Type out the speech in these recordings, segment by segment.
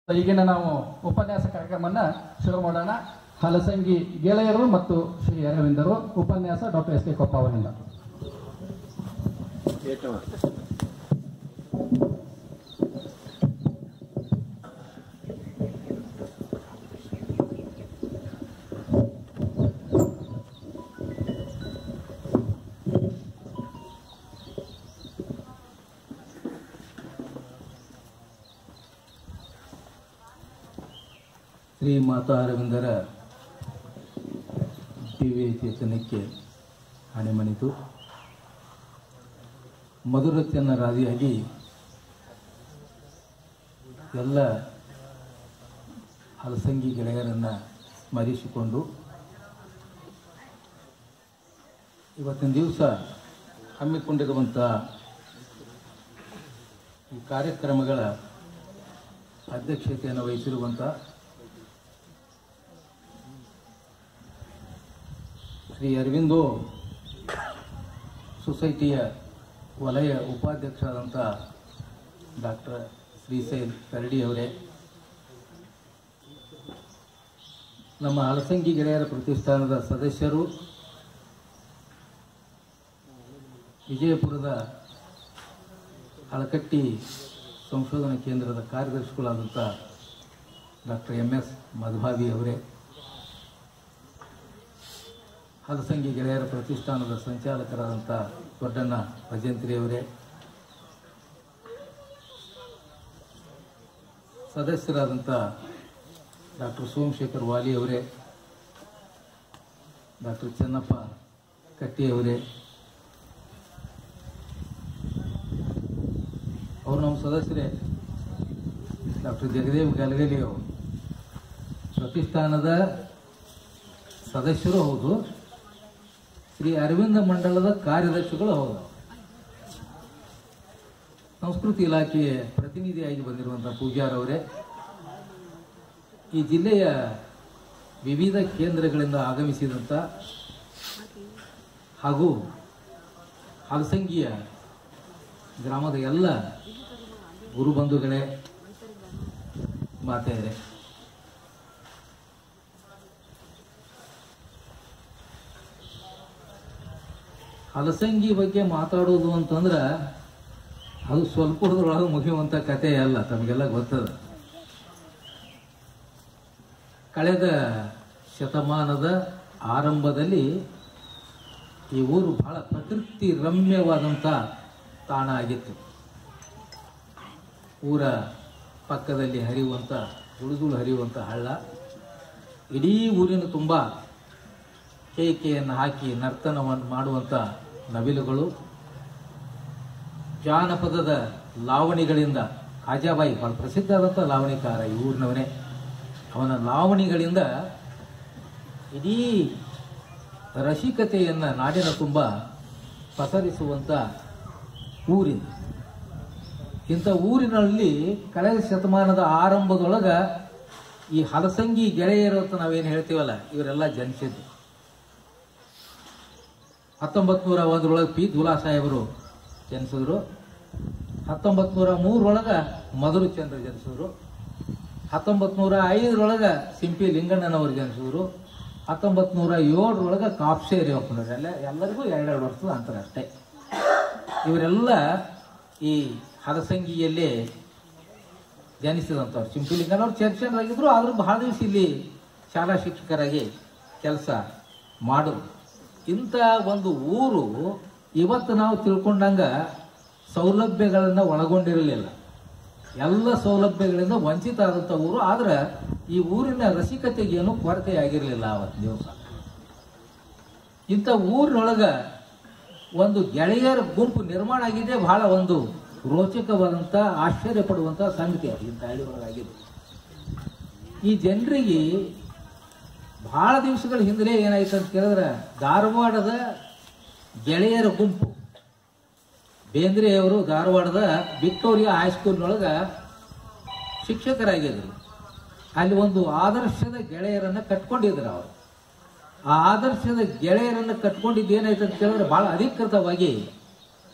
ಈಗಿನ ನಾವು ಉಪನ್ಯಾಸ ಕಾರ್ಯಕ್ರಮನ ಶುರು ಮಾಡೋಣ ಹಲಸಂಗಿ ಗೆಳೆಯರು ಮತ್ತು ಶ್ರೀ ಅರವಿಂದರು ಉಪನ್ಯಾಸ ಡಾಕ್ಟರ್ ಎಸ್ ಕೆ ಕೊಪ್ಪ ಅವರಿಂದ ಶ್ರೀ ಮಾತಾ ಅರವಿಂದರ ದಿವ್ಯ ಚೇತನಕ್ಕೆ ಹಣೆಮಣಿತು ಮಧುರ ರಾದಿಯಾಗಿ ಎಲ್ಲ ಹಲಸಂಗಿ ಗೆಳೆಯರನ್ನು ಸ್ಮರಿಸಿಕೊಂಡು ಇವತ್ತಿನ ದಿವಸ ಹಮ್ಮಿಕೊಂಡಿರುವಂಥ ಈ ಕಾರ್ಯಕ್ರಮಗಳ ಅಧ್ಯಕ್ಷತೆಯನ್ನು ವಹಿಸಿರುವಂಥ ಶ್ರೀ ಅರವಿಂದೋ ಸೊಸೈಟಿಯ ವಲಯ ಉಪಾಧ್ಯಕ್ಷರಾದಂಥ ಡಾಕ್ಟರ್ ಶ್ರೀಶೈಲ್ ಕರಡಿ ಅವರೇ ನಮ್ಮ ಹಲಸಂಗಿ ಗೆಳೆಯರ ಪ್ರತಿಷ್ಠಾನದ ಸದಸ್ಯರು ವಿಜಯಪುರದ ಹಳಕಟ್ಟಿ ಸಂಶೋಧನಾ ಕೇಂದ್ರದ ಕಾರ್ಯದರ್ಶಿಗಳಾದಂಥ ಡಾಕ್ಟರ್ ಎಂ ಎಸ್ ಮಧುಭಾವಿ ಅವರೇ ಹಲಸಂಗಿ ಗೆಳೆಯರ ಪ್ರತಿಷ್ಠಾನದ ಸಂಚಾಲಕರಾದಂಥ ದೊಡ್ಡಣ್ಣ ಭಜಂತ್ರಿ ಅವರೇ ಸದಸ್ಯರಾದಂಥ ಡಾಕ್ಟರ್ ಸೋಮಶೇಖರ್ ವಾಲಿ ಅವರೇ ಡಾಕ್ಟರ್ ಚೆನ್ನಪ್ಪ ಕಟ್ಟಿ ಅವರೇ ಅವರು ನಮ್ಮ ಸದಸ್ಯರೇ ಡಾಕ್ಟರ್ ಜಗದೇವ್ ಗಲಗಲಿ ಅವರು ಪ್ರತಿಷ್ಠಾನದ ಸದಸ್ಯರು ಹೌದು ಶ್ರೀ ಅರವಿಂದ ಮಂಡಲದ ಕಾರ್ಯದರ್ಶಿಗಳು ಹೌದು ಸಂಸ್ಕೃತಿ ಇಲಾಖೆಯ ಪ್ರತಿನಿಧಿಯಾಗಿ ಬಂದಿರುವಂಥ ಪೂಜಾರ್ ಅವರೇ ಈ ಜಿಲ್ಲೆಯ ವಿವಿಧ ಕೇಂದ್ರಗಳಿಂದ ಆಗಮಿಸಿದಂಥ ಹಾಗೂ ಹಲಸಂಗಿಯ ಗ್ರಾಮದ ಎಲ್ಲ ಗುರುಬಂಧುಗಳೇ ಮಾತೆಯರೇ ಹಲಸಂಗಿ ಬಗ್ಗೆ ಮಾತಾಡೋದು ಅಂತಂದ್ರೆ ಅದು ಸ್ವಲ್ಪದರೊಳಗೆ ಮುಗಿಯುವಂಥ ಕಥೆ ಅಲ್ಲ ತಮಗೆಲ್ಲ ಗೊತ್ತದ ಕಳೆದ ಶತಮಾನದ ಆರಂಭದಲ್ಲಿ ಈ ಊರು ಬಹಳ ಪ್ರಕೃತಿ ರಮ್ಯವಾದಂಥ ತಾಣ ಆಗಿತ್ತು ಊರ ಪಕ್ಕದಲ್ಲಿ ಹರಿಯುವಂಥ ಉಳಿದುಳು ಹರಿಯುವಂಥ ಹಳ್ಳ ಇಡೀ ಊರಿನ ತುಂಬ ಕೇಕೆಯನ್ನು ಹಾಕಿ ನರ್ತನವನ್ನು ಮಾಡುವಂಥ ನವಿಲುಗಳು ಜಾನಪದದ ಲಾವಣಿಗಳಿಂದ ಖಾಜಾಬಾಯಿ ಬಹಳ ಪ್ರಸಿದ್ಧವಾದಂಥ ಲಾವಣಿಕಾರ ಈ ಊರಿನವನೇ ಅವನ ಲಾವಣಿಗಳಿಂದ ಇಡೀ ರಸಿಕತೆಯನ್ನು ನಾಡಿನ ತುಂಬ ಪಸರಿಸುವಂಥ ಊರಿನ ಇಂಥ ಊರಿನಲ್ಲಿ ಕಳೆದ ಶತಮಾನದ ಆರಂಭದೊಳಗ ಈ ಹಲಸಂಗಿ ಗೆಳೆಯರು ಅಂತ ನಾವೇನು ಹೇಳ್ತೀವಲ್ಲ ಇವರೆಲ್ಲ ಜನಿಸಿದ್ದು ಹತ್ತೊಂಬತ್ತು ನೂರ ಒಂದರೊಳಗೆ ಪಿ ದುಲಾ ಸಾಹೇಬರು ಜನಿಸಿದ್ರು ಹತ್ತೊಂಬತ್ತು ನೂರ ಮೂರರೊಳಗೆ ಮಧುರು ಚಂದ್ರ ಜನಿಸಿದ್ರು ಹತ್ತೊಂಬತ್ತು ನೂರ ಐದರೊಳಗೆ ಸಿಂಪಿ ಲಿಂಗಣ್ಣನವರು ಜನಿಸಿದ್ರು ಹತ್ತೊಂಬತ್ತು ನೂರ ಏಳರೊಳಗೆ ಕಾಪ್ಸೆ ರೇವಪ್ಪನವ್ರು ಎಲ್ಲ ಎಲ್ಲರಿಗೂ ಎರಡೆರಡು ವರ್ಷದ ಅಂತರ ಅಷ್ಟೇ ಇವರೆಲ್ಲ ಈ ಹಲಸಂಗಿಯಲ್ಲೇ ಜನಿಸಿದಂಥವ್ರು ಸಿಂಪಿ ಲಿಂಗಣ್ಣವ್ರು ಚರ್ಚರಾಗಿದ್ರು ಆದರೂ ಬಹಳ ದಿವಸ ಇಲ್ಲಿ ಶಾಲಾ ಶಿಕ್ಷಕರಾಗಿ ಕೆಲಸ ಮಾಡಿದ್ರು ಇಂಥ ಒಂದು ಊರು ಇವತ್ತು ನಾವು ತಿಳ್ಕೊಂಡಂಗ ಸೌಲಭ್ಯಗಳನ್ನು ಒಳಗೊಂಡಿರಲಿಲ್ಲ ಎಲ್ಲ ಸೌಲಭ್ಯಗಳಿಂದ ವಂಚಿತ ಆದಂಥ ಊರು ಆದ್ರೆ ಈ ಊರಿನ ರಸಿಕತೆಗೆ ಏನು ಕೊರತೆ ಆಗಿರಲಿಲ್ಲ ಅವತ್ತು ದಿವಸ ಇಂಥ ಊರಿನೊಳಗ ಒಂದು ಗೆಳೆಯರ ಗುಂಪು ನಿರ್ಮಾಣ ಆಗಿದೆ ಬಹಳ ಒಂದು ರೋಚಕವಾದಂಥ ಆಶ್ಚರ್ಯ ಪಡುವಂಥ ಸಂಗತಿ ಅದು ಇಂಥ ಹಳ್ಳಿ ಒಳಗಾಗಿದೆ ಈ ಜನರಿಗೆ ಬಹಳ ದಿವಸಗಳ ಹಿಂದೆ ಏನಾಯ್ತು ಅಂತ ಕೇಳಿದ್ರೆ ಧಾರವಾಡದ ಗೆಳೆಯರ ಗುಂಪು ಬೇಂದ್ರೆ ಅವರು ಧಾರವಾಡದ ವಿಕ್ಟೋರಿಯಾ ಹೈಸ್ಕೂಲ್ನೊಳಗೆ ಶಿಕ್ಷಕರಾಗಿದ್ದರು ಅಲ್ಲಿ ಒಂದು ಆದರ್ಶದ ಗೆಳೆಯರನ್ನ ಕಟ್ಕೊಂಡಿದ್ರು ಅವರು ಆ ಆದರ್ಶದ ಗೆಳೆಯರನ್ನ ಕಟ್ಕೊಂಡಿದ್ದು ಏನಾಯ್ತು ಅಂತ ಕೇಳಿದ್ರೆ ಬಹಳ ಅಧಿಕೃತವಾಗಿ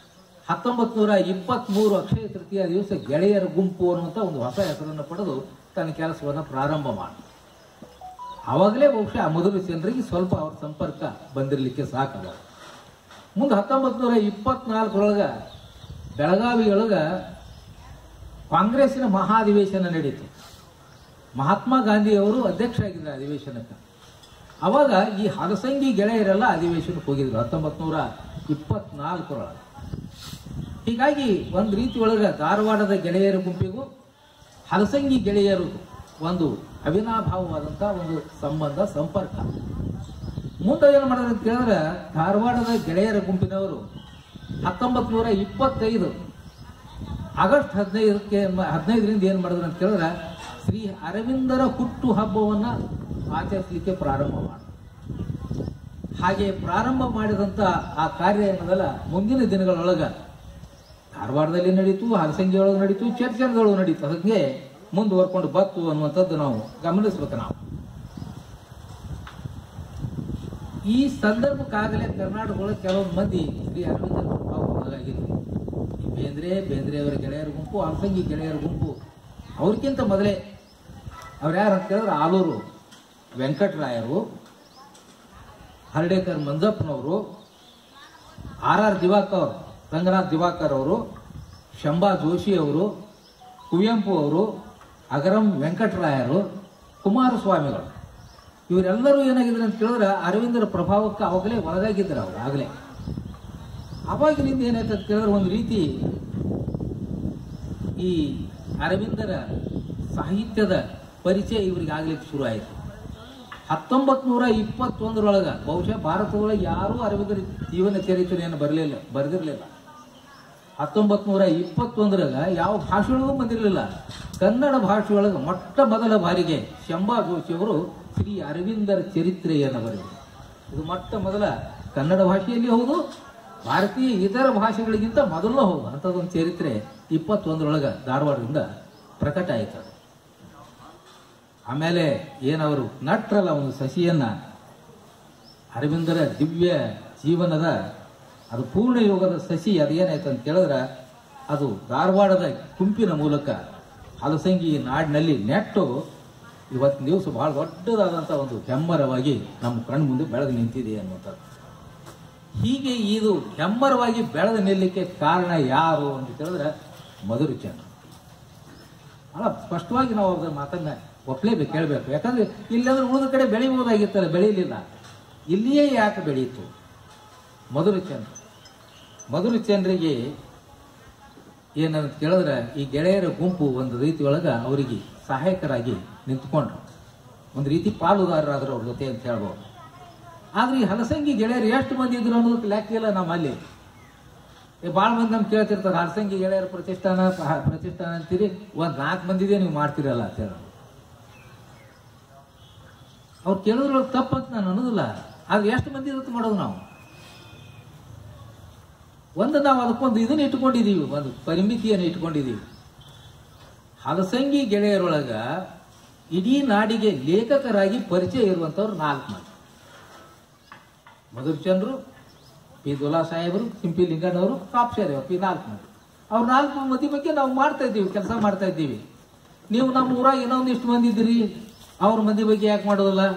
ಹತ್ತೊಂಬತ್ತು ನೂರ ಇಪ್ಪತ್ತ್ಮೂರು ಅಕ್ಷಯ ತೃತೀಯ ದಿವಸ ಗೆಳೆಯರ ಗುಂಪು ಅನ್ನುವಂಥ ಒಂದು ಹೊಸ ಹೆಸರನ್ನು ಪಡೆದು ತನ್ನ ಕೆಲಸವನ್ನು ಪ್ರಾರಂಭ ಮಾಡಿ ಆವಾಗಲೇ ಬಹುಶಃ ಆ ಮೊದಲು ಜನರಿಗೆ ಸ್ವಲ್ಪ ಅವ್ರ ಸಂಪರ್ಕ ಬಂದಿರಲಿಕ್ಕೆ ಸಾಕಲ್ಲ ಮುಂದೆ ಹತ್ತೊಂಬತ್ತು ನೂರ ಇಪ್ಪತ್ನಾಲ್ಕರೊಳಗೆ ಬೆಳಗಾವಿಯೊಳಗೆ ಕಾಂಗ್ರೆಸ್ಸಿನ ಮಹಾಧಿವೇಶನ ನಡೀತು ಮಹಾತ್ಮ ಗಾಂಧಿಯವರು ಅಧ್ಯಕ್ಷ ಆಗಿದ್ರು ಅಧಿವೇಶನಕ್ಕೆ ಅವಾಗ ಈ ಹಲಸಂಗಿ ಗೆಳೆಯರೆಲ್ಲ ಅಧಿವೇಶನಕ್ಕೆ ಹೋಗಿದ್ರು ಹತ್ತೊಂಬತ್ತು ನೂರ ಇಪ್ಪತ್ನಾಲ್ಕರೊಳಗೆ ಹೀಗಾಗಿ ಒಂದು ರೀತಿ ಒಳಗೆ ಧಾರವಾಡದ ಗೆಳೆಯರ ಗುಂಪಿಗೂ ಹಲಸಂಗಿ ಗೆಳೆಯರು ಒಂದು ಅವಿನಾಭಾವವಾದಂಥ ಒಂದು ಸಂಬಂಧ ಸಂಪರ್ಕ ಮುಂದೆ ಏನು ಮಾಡಿದ್ರು ಅಂತ ಕೇಳಿದ್ರೆ ಧಾರವಾಡದ ಗೆಳೆಯರ ಗುಂಪಿನವರು ಹತ್ತೊಂಬತ್ತು ನೂರ ಇಪ್ಪತ್ತೈದು ಆಗಸ್ಟ್ ಹದಿನೈದಕ್ಕೆ ಹದಿನೈದರಿಂದ ಏನು ಮಾಡಿದ್ರು ಅಂತ ಕೇಳಿದ್ರೆ ಶ್ರೀ ಅರವಿಂದರ ಹುಟ್ಟು ಹಬ್ಬವನ್ನು ಆಚರಿಸಲಿಕ್ಕೆ ಪ್ರಾರಂಭ ಮಾಡಿದ್ರು ಹಾಗೆ ಪ್ರಾರಂಭ ಮಾಡಿದಂಥ ಆ ಕಾರ್ಯ ಏನದಲ್ಲ ಮುಂದಿನ ದಿನಗಳೊಳಗೆ ಧಾರವಾಡದಲ್ಲಿ ನಡೀತು ಹಲಸಂಗಿ ಒಳಗೆ ನಡೀತು ಚರ್ಚರ್ದೊಳಗೆ ನಡೀತು ಅದಕ್ಕೆ ಮುಂದುವರ್ಕೊಂಡು ಬತ್ತು ಅನ್ನುವಂಥದ್ದು ನಾವು ಗಮನಿಸ್ಬೇಕು ನಾವು ಈ ಸಂದರ್ಭಕ್ಕಾಗಲೇ ಕರ್ನಾಟಕದೊಳಗೆ ಕೆಲವೊಂದು ಮಂದಿ ಶ್ರೀ ಅರವಿಂದ ಒಳಗಾಗಿದ್ರು ಈ ಬೇಂದ್ರೆ ಬೇಂದ್ರೆ ಅವರ ಗೆಳೆಯರ ಗುಂಪು ಹಲಸಂಗಿ ಗೆಳೆಯರ ಗುಂಪು ಅವ್ರಿಗಿಂತ ಮೊದಲೇ ಅವ್ರು ಯಾರು ಅಂತ ಕೇಳಿದ್ರೆ ಆಲೂರು ವೆಂಕಟರಾಯರು ಹರ್ಡೇಕರ್ ಮಂಜಪ್ಪನವರು ಆರ್ ಆರ್ ದಿವಾಕರ್ ರಂಗನಾಥ್ ದಿವಾಕರ್ ಅವರು ಶಂಭಾ ಜೋಶಿ ಅವರು ಕುವೆಂಪು ಅವರು ಅಗರಂ ವೆಂಕಟರಾಯರು ಕುಮಾರಸ್ವಾಮಿಗಳು ಇವರೆಲ್ಲರೂ ಏನಾಗಿದ್ರು ಅಂತ ಕೇಳಿದ್ರೆ ಅರವಿಂದರ ಪ್ರಭಾವಕ್ಕೆ ಅವಾಗಲೇ ಒಳಗಾಗಿದ್ರು ಅವರು ಆಗಲೇ ಅವಾಗಿನಿಂದ ಏನಾಯ್ತು ಅಂತ ಕೇಳಿದ್ರೆ ಒಂದು ರೀತಿ ಈ ಅರವಿಂದರ ಸಾಹಿತ್ಯದ ಪರಿಚಯ ಇವರಿಗೆ ಆಗ್ಲಿಕ್ಕೆ ಶುರು ಆಯಿತು ಹತ್ತೊಂಬತ್ತು ನೂರ ಇಪ್ಪತ್ತೊಂದರೊಳಗ ಬಹುಶಃ ಭಾರತದೊಳಗೆ ಯಾರೂ ಅರವಿಂದರ ಜೀವನ ಚರಿತ್ರೆಯನ್ನು ಬರಲಿಲ್ಲ ಬರೆದಿರಲಿಲ್ಲ ಹತ್ತೊಂಬತ್ತು ನೂರ ಇಪ್ಪತ್ತೊಂದರಾಗ ಯಾವ ಭಾಷೆಯೊಳಗೂ ಬಂದಿರಲಿಲ್ಲ ಕನ್ನಡ ಭಾಷೆಯೊಳಗೆ ಮೊಟ್ಟ ಮೊದಲ ಬಾರಿಗೆ ಶಂಭಾ ಜೋಶಿಯವರು ಶ್ರೀ ಅರವಿಂದರ ಚರಿತ್ರೆಯನ್ನು ಬರೆದರು ಇದು ಮೊಟ್ಟ ಮೊದಲ ಕನ್ನಡ ಭಾಷೆಯಲ್ಲಿ ಹೌದು ಭಾರತೀಯ ಇತರ ಭಾಷೆಗಳಿಗಿಂತ ಮೊದಲು ಹೌದು ಅಂಥದ್ದೊಂದು ಚರಿತ್ರೆ ಇಪ್ಪತ್ತೊಂದರೊಳಗೆ ಧಾರವಾಡದಿಂದ ಪ್ರಕಟ ಆಯಿತು ಅದು. ಆಮೇಲೆ ಏನವರು ನಟ್ರಲ್ಲ ಒಂದು ಸಸಿಯನ್ನ ಅರವಿಂದರ ದಿವ್ಯ ಜೀವನದ ಅದು ಪೂರ್ಣ ಯೋಗದ ಸಸಿ ಅದೇನಾಯ್ತು ಅಂತ ಕೇಳಿದ್ರೆ ಅದು ಧಾರವಾಡದ ಗುಂಪಿನ ಮೂಲಕ ಹಲಸಂಗಿ ನಾಡಿನಲ್ಲಿ ನೆಟ್ಟು ಇವತ್ತಿನ ದಿವಸ ಬಹಳ ದೊಡ್ಡದಾದಂಥ ಒಂದು ಹೆಮ್ಮರವಾಗಿ ನಮ್ಮ ಕಣ್ಣು ಮುಂದೆ ಬೆಳೆದು ನಿಂತಿದೆ ಅನ್ನುವಂಥದ್ದು ಹೀಗೆ ಇದು ಹೆಮ್ಮರವಾಗಿ ಬೆಳೆದು ನಿಲ್ಲಲಿಕ್ಕೆ ಕಾರಣ ಯಾರು ಅಂತ ಕೇಳಿದ್ರೆ ಮಧುರಚಂದ್ರ ಬಹಳ ಸ್ಪಷ್ಟವಾಗಿ ನಾವು ಅದರ ಮಾತನ್ನ ಒಪ್ಪಲೇಬೇಕು ಕೇಳಬೇಕು ಯಾಕಂದ್ರೆ ಇಲ್ಲಾಂದ್ರೆ ಉಳಿದ ಕಡೆ ಬೆಳಿಬಹುದಾಗಿತ್ತಲ್ಲ ಬೆಳೀಲಿಲ್ಲ ಇಲ್ಲಿಯೇ ಯಾಕೆ ಬೆಳೀತು ಮಧುರಚಂದ್ರ ಮಧುರಚಂದ್ರಿಗೆ ಏನಂತ ಕೇಳಿದ್ರೆ ಈ ಗೆಳೆಯರ ಗುಂಪು ಒಂದು ರೀತಿ ಒಳಗೆ ಅವರಿಗೆ ಸಹಾಯಕರಾಗಿ ನಿಂತ್ಕೊಂಡ್ರು ಒಂದು ರೀತಿ ಪಾಲುದಾರರಾದ್ರು ಅವ್ರ ಜೊತೆ ಅಂತ ಹೇಳ್ಬೋದು ಆದ್ರೆ ಈ ಹಲಸಂಗಿ ಗೆಳೆಯರು ಎಷ್ಟು ಮಂದಿ ಇದ್ರು ಅನ್ನೋದಕ್ಕೆ ಲೆಕ್ಕ ಇಲ್ಲ ನಮ್ಮಲ್ಲಿ ಏ ಭಾಳ ಮಂದಿ ನಮ್ಗೆ ಕೇಳ್ತಿರ್ತಾರೆ ಹಲಸಂಗಿ ಗೆಳೆಯರ ಪ್ರತಿಷ್ಠಾನ ಪ- ಪ್ರತಿಷ್ಠಾನ ಅಂತೀರಿ ಒಂದ್ ನಾಲ್ಕು ಮಂದಿದೆ ನೀವು ಮಾಡ್ತಿರಲ್ಲ ಅಂತ ಹೇಳಿ ಅವ್ರು ಕೇಳಿದ್ರೊಳಗೆ ತಪ್ಪಂತ ನಾನು ಅನ್ನೋದಿಲ್ಲ ಆದ್ರೆ ಎಷ್ಟು ಮಂದಿ ಇರುತ್ತೆ ಮಾಡೋದು ನಾವು ಒಂದು ನಾವು ಅದಕ್ಕೊಂದು ಇದನ್ನ ಇಟ್ಕೊಂಡಿದೀವಿ ಒಂದು ಪರಿಮಿತಿಯನ್ನು ಇಟ್ಕೊಂಡಿದೀವಿ ಹಲಸಂಗಿ ಗೆಳೆಯರೊಳಗ ಇಡೀ ನಾಡಿಗೆ ಲೇಖಕರಾಗಿ ಪರಿಚಯ ಇರುವಂತವ್ರು ನಾಲ್ಕು ಮಂದಿ ಮಧುರ್ಚಂದ್ರು ಪಿ ದುಲಾ ಸಾಹೇಬರು ಸಿಂಪಿ ಲಿಂಗಣ್ಣವರು ಕಾಪ್ಸೇರಿ ಪಿ ನಾಲ್ಕು ಮಂದಿ ಅವ್ರ ನಾಲ್ಕು ಮಂದಿ ಬಗ್ಗೆ ನಾವು ಮಾಡ್ತಾ ಇದ್ದೀವಿ ಕೆಲಸ ಮಾಡ್ತಾ ಇದ್ದೀವಿ ನೀವು ನಮ್ಮ ಊರಾಗ ಇನ್ನೊಂದಿಷ್ಟು ಮಂದಿ ಇದ್ದೀರಿ ಅವ್ರ ಮಂದಿ ಬಗ್ಗೆ ಯಾಕೆ ಮಾಡೋದಿಲ್ಲ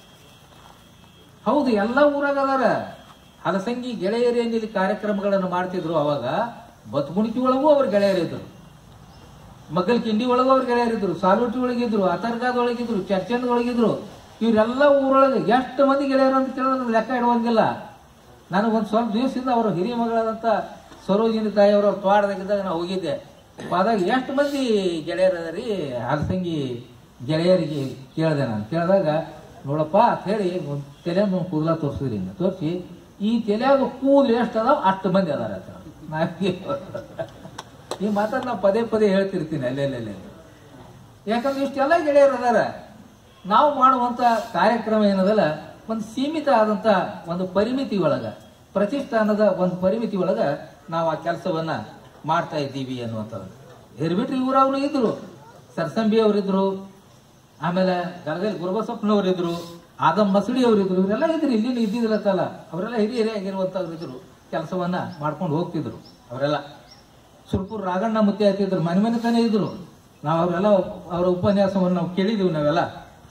ಹೌದು ಎಲ್ಲ ಊರಾಗ ಅದಾರ ಹಲಸಂಗಿ ಗೆಳೆಯರೇನು ಇಲ್ಲಿ ಕಾರ್ಯಕ್ರಮಗಳನ್ನು ಮಾಡ್ತಿದ್ರು ಅವಾಗ ಬತ್ಗುಣಿಕಿ ಒಳಗೂ ಅವ್ರ ಗೆಳೆಯರಿದ್ರು ಮಗ್ಗಲ್ ಕಿಂಡಿ ಒಳಗೂ ಅವ್ರ ಗೆಳೆಯರಿದ್ರು ಸಾಲುಟಿ ಒಳಗಿದ್ರು ಅತರ್ಗಾದ ಒಳಗಿದ್ರು ಚರ್ಚಂದ ಒಳಗಿದ್ರು ಇವರೆಲ್ಲ ಊರೊಳಗೆ ಎಷ್ಟು ಮಂದಿ ಗೆಳೆಯರು ಅಂತ ಕೇಳಿದ್ರೆ ಲೆಕ್ಕ ಇಡುವಂಗಿಲ್ಲ ನನಗೆ ಒಂದು ಸ್ವಲ್ಪ ದಿವಸದಿಂದ ಅವರು ಹಿರಿಯ ಮಗಳಾದಂಥ ಸರೋಜಿನಿ ತಾಯಿಯವರು ತೋಟದಾಗಿದ್ದಾಗ ನಾವು ಹೋಗಿದ್ದೆ ಅದಾಗ ಎಷ್ಟು ಮಂದಿ ಗೆಳೆಯರದರಿ ಹಲಸಂಗಿ ಗೆಳೆಯರಿಗೆ ಕೇಳಿದೆ ನಾನು ಕೇಳಿದಾಗ ನೋಡಪ್ಪ ಅಂತ ಹೇಳಿ ಒಂದು ತಲೆ ಒಂದು ಕೂದಲ ತೋರಿಸಿದ್ರಿ ಹಿಂಗೆ ತೋರಿಸಿ ಈ ತಲೆಯಾಗ ಕೂದಲು ಎಷ್ಟು ಅದಾವ ಅಷ್ಟು ಮಂದಿ ಅದಾರ ಅಂತ ನಾಲ್ಕು ಈ ಮಾತನ್ನ ನಾವು ಪದೇ ಪದೇ ಹೇಳ್ತಿರ್ತೀನಿ ಅಲ್ಲೆಲ್ಲೆಲ್ಲೆ ಯಾಕಂದ್ರೆ ಇಷ್ಟೆಲ್ಲ ಗೆಳೆಯರು ಅದಾರ ನಾವು ಮಾಡುವಂತ ಕಾರ್ಯಕ್ರಮ ಏನದಲ್ಲ ಒಂದು ಸೀಮಿತ ಆದಂತ ಒಂದು ಪರಿಮಿತಿ ಒಳಗ ಪ್ರತಿಷ್ಠಾನದ ಒಂದು ಪರಿಮಿತಿ ಒಳಗ ನಾವು ಆ ಕೆಲಸವನ್ನ ಮಾಡ್ತಾ ಇದ್ದೀವಿ ಅನ್ನುವಂಥದ್ದು ಹಿರ್ಬಿಟ್ರಿ ಊರವ್ರು ಇದ್ರು ಸರ್ಸಂಬಿ ಅವರಿದ್ರು ಆಮೇಲೆ ಗರಗಲ್ ಗುರುಬಸಪ್ಪನವ್ರು ಇದ್ರು ಆದಮ್ ಮಸಡಿ ಅವರು ಇದ್ರು ಇವರೆಲ್ಲ ಇದ್ರು ಇಲ್ಲಿ ಇದ್ದಿದ್ರತ್ತಲ್ಲ ಅವರೆಲ್ಲ ಹಿರಿಯ ಹಿರಿಯಾಗಿರುವಂತವ್ರು ಇದ್ರು ಕೆಲಸವನ್ನ ಮಾಡ್ಕೊಂಡು ಹೋಗ್ತಿದ್ರು ಅವರೆಲ್ಲ ಸುರ್ಪುರ್ ರಾಗಣ್ಣ ಮುತ್ತೆ ಆಯ್ತಿದ್ರು ಮನೆ ಮನೆ ತಾನೇ ಇದ್ರು ನಾವು ಅವರೆಲ್ಲ ಅವರ ಉಪನ್ಯಾಸವನ್ನು ನಾವು ಕೇಳಿದೀವಿ ನಾವೆಲ್ಲ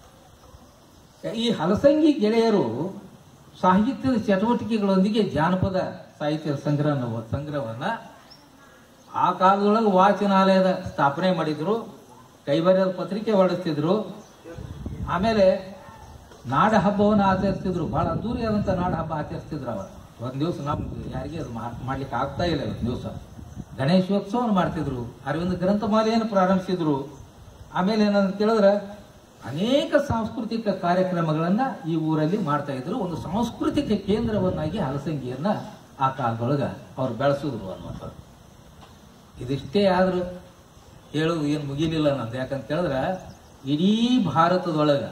ಈ ಹಲಸಂಗಿ ಗೆಳೆಯರು ಸಾಹಿತ್ಯದ ಚಟುವಟಿಕೆಗಳೊಂದಿಗೆ ಜಾನಪದ ಸಾಹಿತ್ಯದ ಸಂಗ್ರಹ ಸಂಗ್ರಹವನ್ನ ಆ ಕಾಲದೊಳಗೆ ವಾಚನಾಲಯದ ಸ್ಥಾಪನೆ ಮಾಡಿದ್ರು ಕೈಬರೆಯದ ಪತ್ರಿಕೆ ಹೊರಡಿಸ್ತಿದ್ರು ಆಮೇಲೆ ನಾಡ ಹಬ್ಬವನ್ನು ಆಚರಿಸ್ತಿದ್ರು ಬಹಳ ಅದ್ದೂರಿಯಾದಂಥ ನಾಡ ಹಬ್ಬ ಆಚರಿಸ್ತಿದ್ರು ಅವ ಒಂದು ದಿವಸ ನಮ್ಗೆ ಯಾರಿಗೆ ಅದು ಮಾ- ಮಾಡ್ಲಿಕ್ಕೆ ಆಗ್ತಾ ಇಲ್ಲ ಒಂದು ದಿವಸ ಗಣೇಶೋತ್ಸವವನ್ನು ಮಾಡ್ತಿದ್ರು ಅರವಿಂದ ಗ್ರಂಥಮಾಲೆಯನ್ನು ಪ್ರಾರಂಭಿಸಿದ್ರು ಆಮೇಲೆ ಏನಂತ ಕೇಳಿದ್ರೆ ಅನೇಕ ಸಾಂಸ್ಕೃತಿಕ ಕಾರ್ಯಕ್ರಮಗಳನ್ನ ಈ ಊರಲ್ಲಿ ಮಾಡ್ತಾ ಇದ್ರು ಒಂದು ಸಾಂಸ್ಕೃತಿಕ ಕೇಂದ್ರವನ್ನಾಗಿ ಹಲಸಂಗಿಯನ್ನ ಆ ಕಾಲದೊಳಗ ಅವ್ರು ಬೆಳೆಸಿದ್ರು ಅನ್ನುವಂಥದ್ದು ಇದಿಷ್ಟೇ ಆದ್ರೂ ಹೇಳೋದು ಏನು ಮುಗಿಲಿಲ್ಲ ನಂದು ಯಾಕಂತ ಕೇಳಿದ್ರೆ ಇಡೀ ಭಾರತದೊಳಗ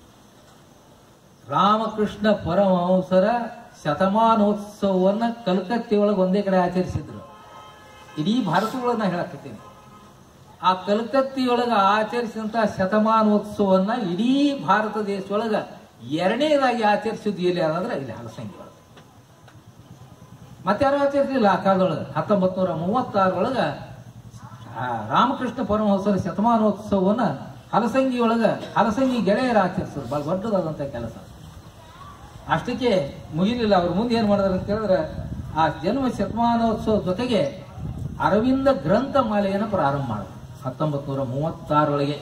ರಾಮಕೃಷ್ಣ ಪರಮಹಂಸರ ಶತಮಾನೋತ್ಸವವನ್ನ ಕಲ್ಕತ್ತಿ ಒಳಗೆ ಒಂದೇ ಕಡೆ ಆಚರಿಸಿದ್ರು ಇಡೀ ಭಾರತದೊಳಗೆ ನಾ ಹೇಳಕತ್ತೀನಿ ಆ ಕಲ್ಕತ್ತಿಯೊಳಗ ಆಚರಿಸಿದಂತ ಶತಮಾನೋತ್ಸವವನ್ನ ಇಡೀ ಭಾರತ ದೇಶದೊಳಗ ಎರಡನೇದಾಗಿ ಆಚರಿಸಿದ್ದು ಎಲ್ಲಿ ಅಂದ್ರೆ ಇಲ್ಲಿ ಹಲಸಂಗಿ ಒಳಗೆ ಮತ್ತಾರು ಆಚರಿಸಲಿಲ್ಲ ಆ ಕಾಲದೊಳಗೆ ಹತ್ತೊಂಬತ್ತು ನೂರ ಮೂವತ್ತಾರೊಳಗ ಆ ರಾಮಕೃಷ್ಣ ಪರಮಹಂಸರ ಶತಮಾನೋತ್ಸವವನ್ನ ಹಲಸಂಗಿ ಒಳಗ ಹಲಸಂಗಿ ಗೆಳೆಯರ ಆಚರಿಸಿದ್ರು ಬಹಳ ದೊಡ್ಡದಾದಂತ ಕೆಲಸ ಅಷ್ಟಕ್ಕೆ ಮುಗಿಲಿಲ್ಲ ಅವ್ರು ಮುಂದೆ ಏನ್ ಮಾಡಿದ್ರು ಅಂತ ಕೇಳಿದ್ರೆ ಆ ಜನ್ಮ ಶತಮಾನೋತ್ಸವ ಜೊತೆಗೆ ಅರವಿಂದ ಗ್ರಂಥ ಮಾಲೆಯನ್ನು ಪ್ರಾರಂಭ ಮಾಡಿದ್ರು ಹತ್ತೊಂಬತ್ತು ನೂರ ಮೂವತ್ತಾರೊಳಗೆ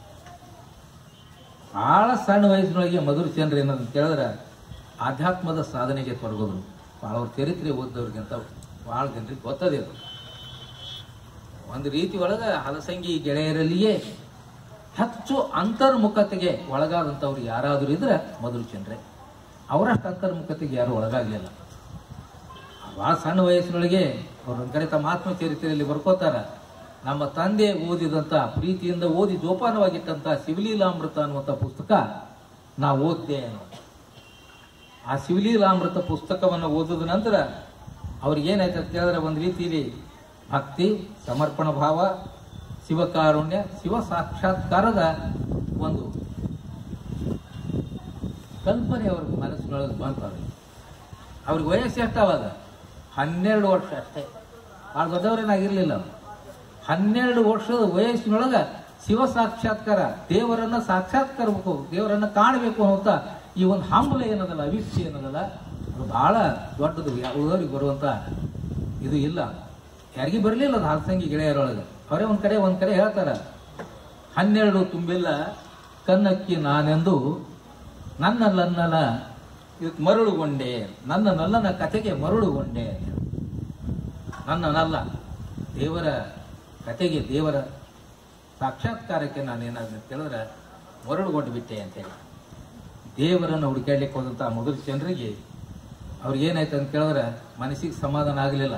ಬಹಳ ಸಣ್ಣ ವಯಸ್ಸಿನೊಳಗೆ ಮಧುರ ಚಂದ್ರ ಏನಂತ ಕೇಳಿದ್ರೆ ಆಧ್ಯಾತ್ಮದ ಸಾಧನೆಗೆ ತೊಡಗಿದ್ರು ಭಾಳ ಅವ್ರ ಚರಿತ್ರೆ ಓದ್ದವ್ರಿಗಿಂತ ಭಾಳ ಜನರಿಗೆ ಗೊತ್ತದೆ ಅದು ಒಂದು ರೀತಿ ಒಳಗ ಹಲಸಂಗಿ ಗೆಳೆಯರಲ್ಲಿಯೇ ಹೆಚ್ಚು ಅಂತರ್ಮುಖತೆಗೆ ಒಳಗಾದಂಥವ್ರು ಯಾರಾದರೂ ಇದ್ರೆ ಮಧುರ ಚಂದ್ರೆ ಅವರಷ್ಟು ಅಂತರ್ಮುಖತೆಗೆ ಯಾರು ಒಳಗಾಗಲಿಲ್ಲ ಭಾಳ ಸಣ್ಣ ವಯಸ್ಸಿನೊಳಗೆ ಅವ್ರ ಒಂದ್ ಕಡೆ ತಮ್ಮ ಆತ್ಮಚರಿತ್ರೆಯಲ್ಲಿ ಬರ್ಕೋತಾರ ನಮ್ಮ ತಂದೆ ಓದಿದಂತ ಪ್ರೀತಿಯಿಂದ ಓದಿ ಜೋಪಾನವಾಗಿಟ್ಟಂತ ಶಿವಲೀಲಾಮೃತ ಅನ್ನುವಂಥ ಪುಸ್ತಕ ನಾ ಓದ್ದೆ ಅನ್ನೋದು. ಆ ಶಿವಲೀಲಾಮೃತ ಪುಸ್ತಕವನ್ನು ಓದಿದ ನಂತರ ಅವ್ರಿಗೆ ಏನಾಯ್ತು ಅಂತ ಕೇಳಿದ್ರೆ ಒಂದು ರೀತಿಯಲ್ಲಿ ಭಕ್ತಿ ಸಮರ್ಪಣ ಭಾವ ಶಿವಕಾರುಣ್ಯ ಶಿವ ಸಾಕ್ಷಾತ್ಕಾರದ ಒಂದು ಕಲ್ಪನೆ ಅವ್ರ ಮನಸ್ಸಿನೊಳಗೆ ಬಂತು ಅವ್ರಿಗೆ ಅವ್ರಿಗೆ ವಯಸ್ಸು ಎಷ್ಟು ಅವಾಗ ಹನ್ನೆರಡು ವರ್ಷ ಅಷ್ಟೇ ಭಾಳ ದೊಡ್ಡವರೇನಾಗಿರ್ಲಿಲ್ಲ ಅವ್ರು ಹನ್ನೆರಡು ವರ್ಷದ ವಯಸ್ಸಿನೊಳಗ ಶಿವ ಸಾಕ್ಷಾತ್ಕಾರ ದೇವರನ್ನ ಸಾಕ್ಷಾತ್ಕರಬೇಕು ದೇವರನ್ನ ಕಾಣಬೇಕು ಅಂತ ಈ ಒಂದು ಹಂಬಲ ಏನದಲ್ಲ ಅವಿಕ್ಷೆ ಏನದಲ್ಲ ಅದು ಬಹಳ ದೊಡ್ಡದು ಉಳಿದವ್ರಿಗೆ ಬರುವಂತ ಇದು ಇಲ್ಲ ಯಾರಿಗೂ ಬರಲಿಲ್ಲ ಅದು ಹಲಸಂಗಿ ಗೆಳೆಯರೊಳಗೆ ಅವರೇ ಒಂದ್ ಕಡೆ ಒಂದ್ ಕಡೆ ಹೇಳ್ತಾರ ಹನ್ನೆರಡು ತುಂಬಿಲ್ಲ ಕನ್ನಕ್ಕಿ ನಾನೆಂದು ನನ್ನ ನನ್ನನ ಇದಕ್ಕೆ ಮರಳುಗೊಂಡೆ ನನ್ನ ನಲ್ಲನ ಕತೆಗೆ ಮರಳುಗೊಂಡೆ ನನ್ನ ನಲ್ಲ ದೇವರ ಕತೆಗೆ ದೇವರ ಸಾಕ್ಷಾತ್ಕಾರಕ್ಕೆ ನಾನು ಏನಾದ್ರು ಕೇಳಿದ್ರೆ ಮರಳುಗೊಂಡು ಬಿಟ್ಟೆ ಅಂತೇಳಿ ದೇವರನ್ನು ಹುಡುಕಾಡ್ಲಿಕ್ಕೆ ಹೋದಂಥ ಮೊದಲ ಜನರಿಗೆ ಅವ್ರಿಗೆ ಏನಾಯ್ತು ಅಂತ ಕೇಳಿದ್ರೆ ಮನಸ್ಸಿಗೆ ಸಮಾಧಾನ ಆಗಲಿಲ್ಲ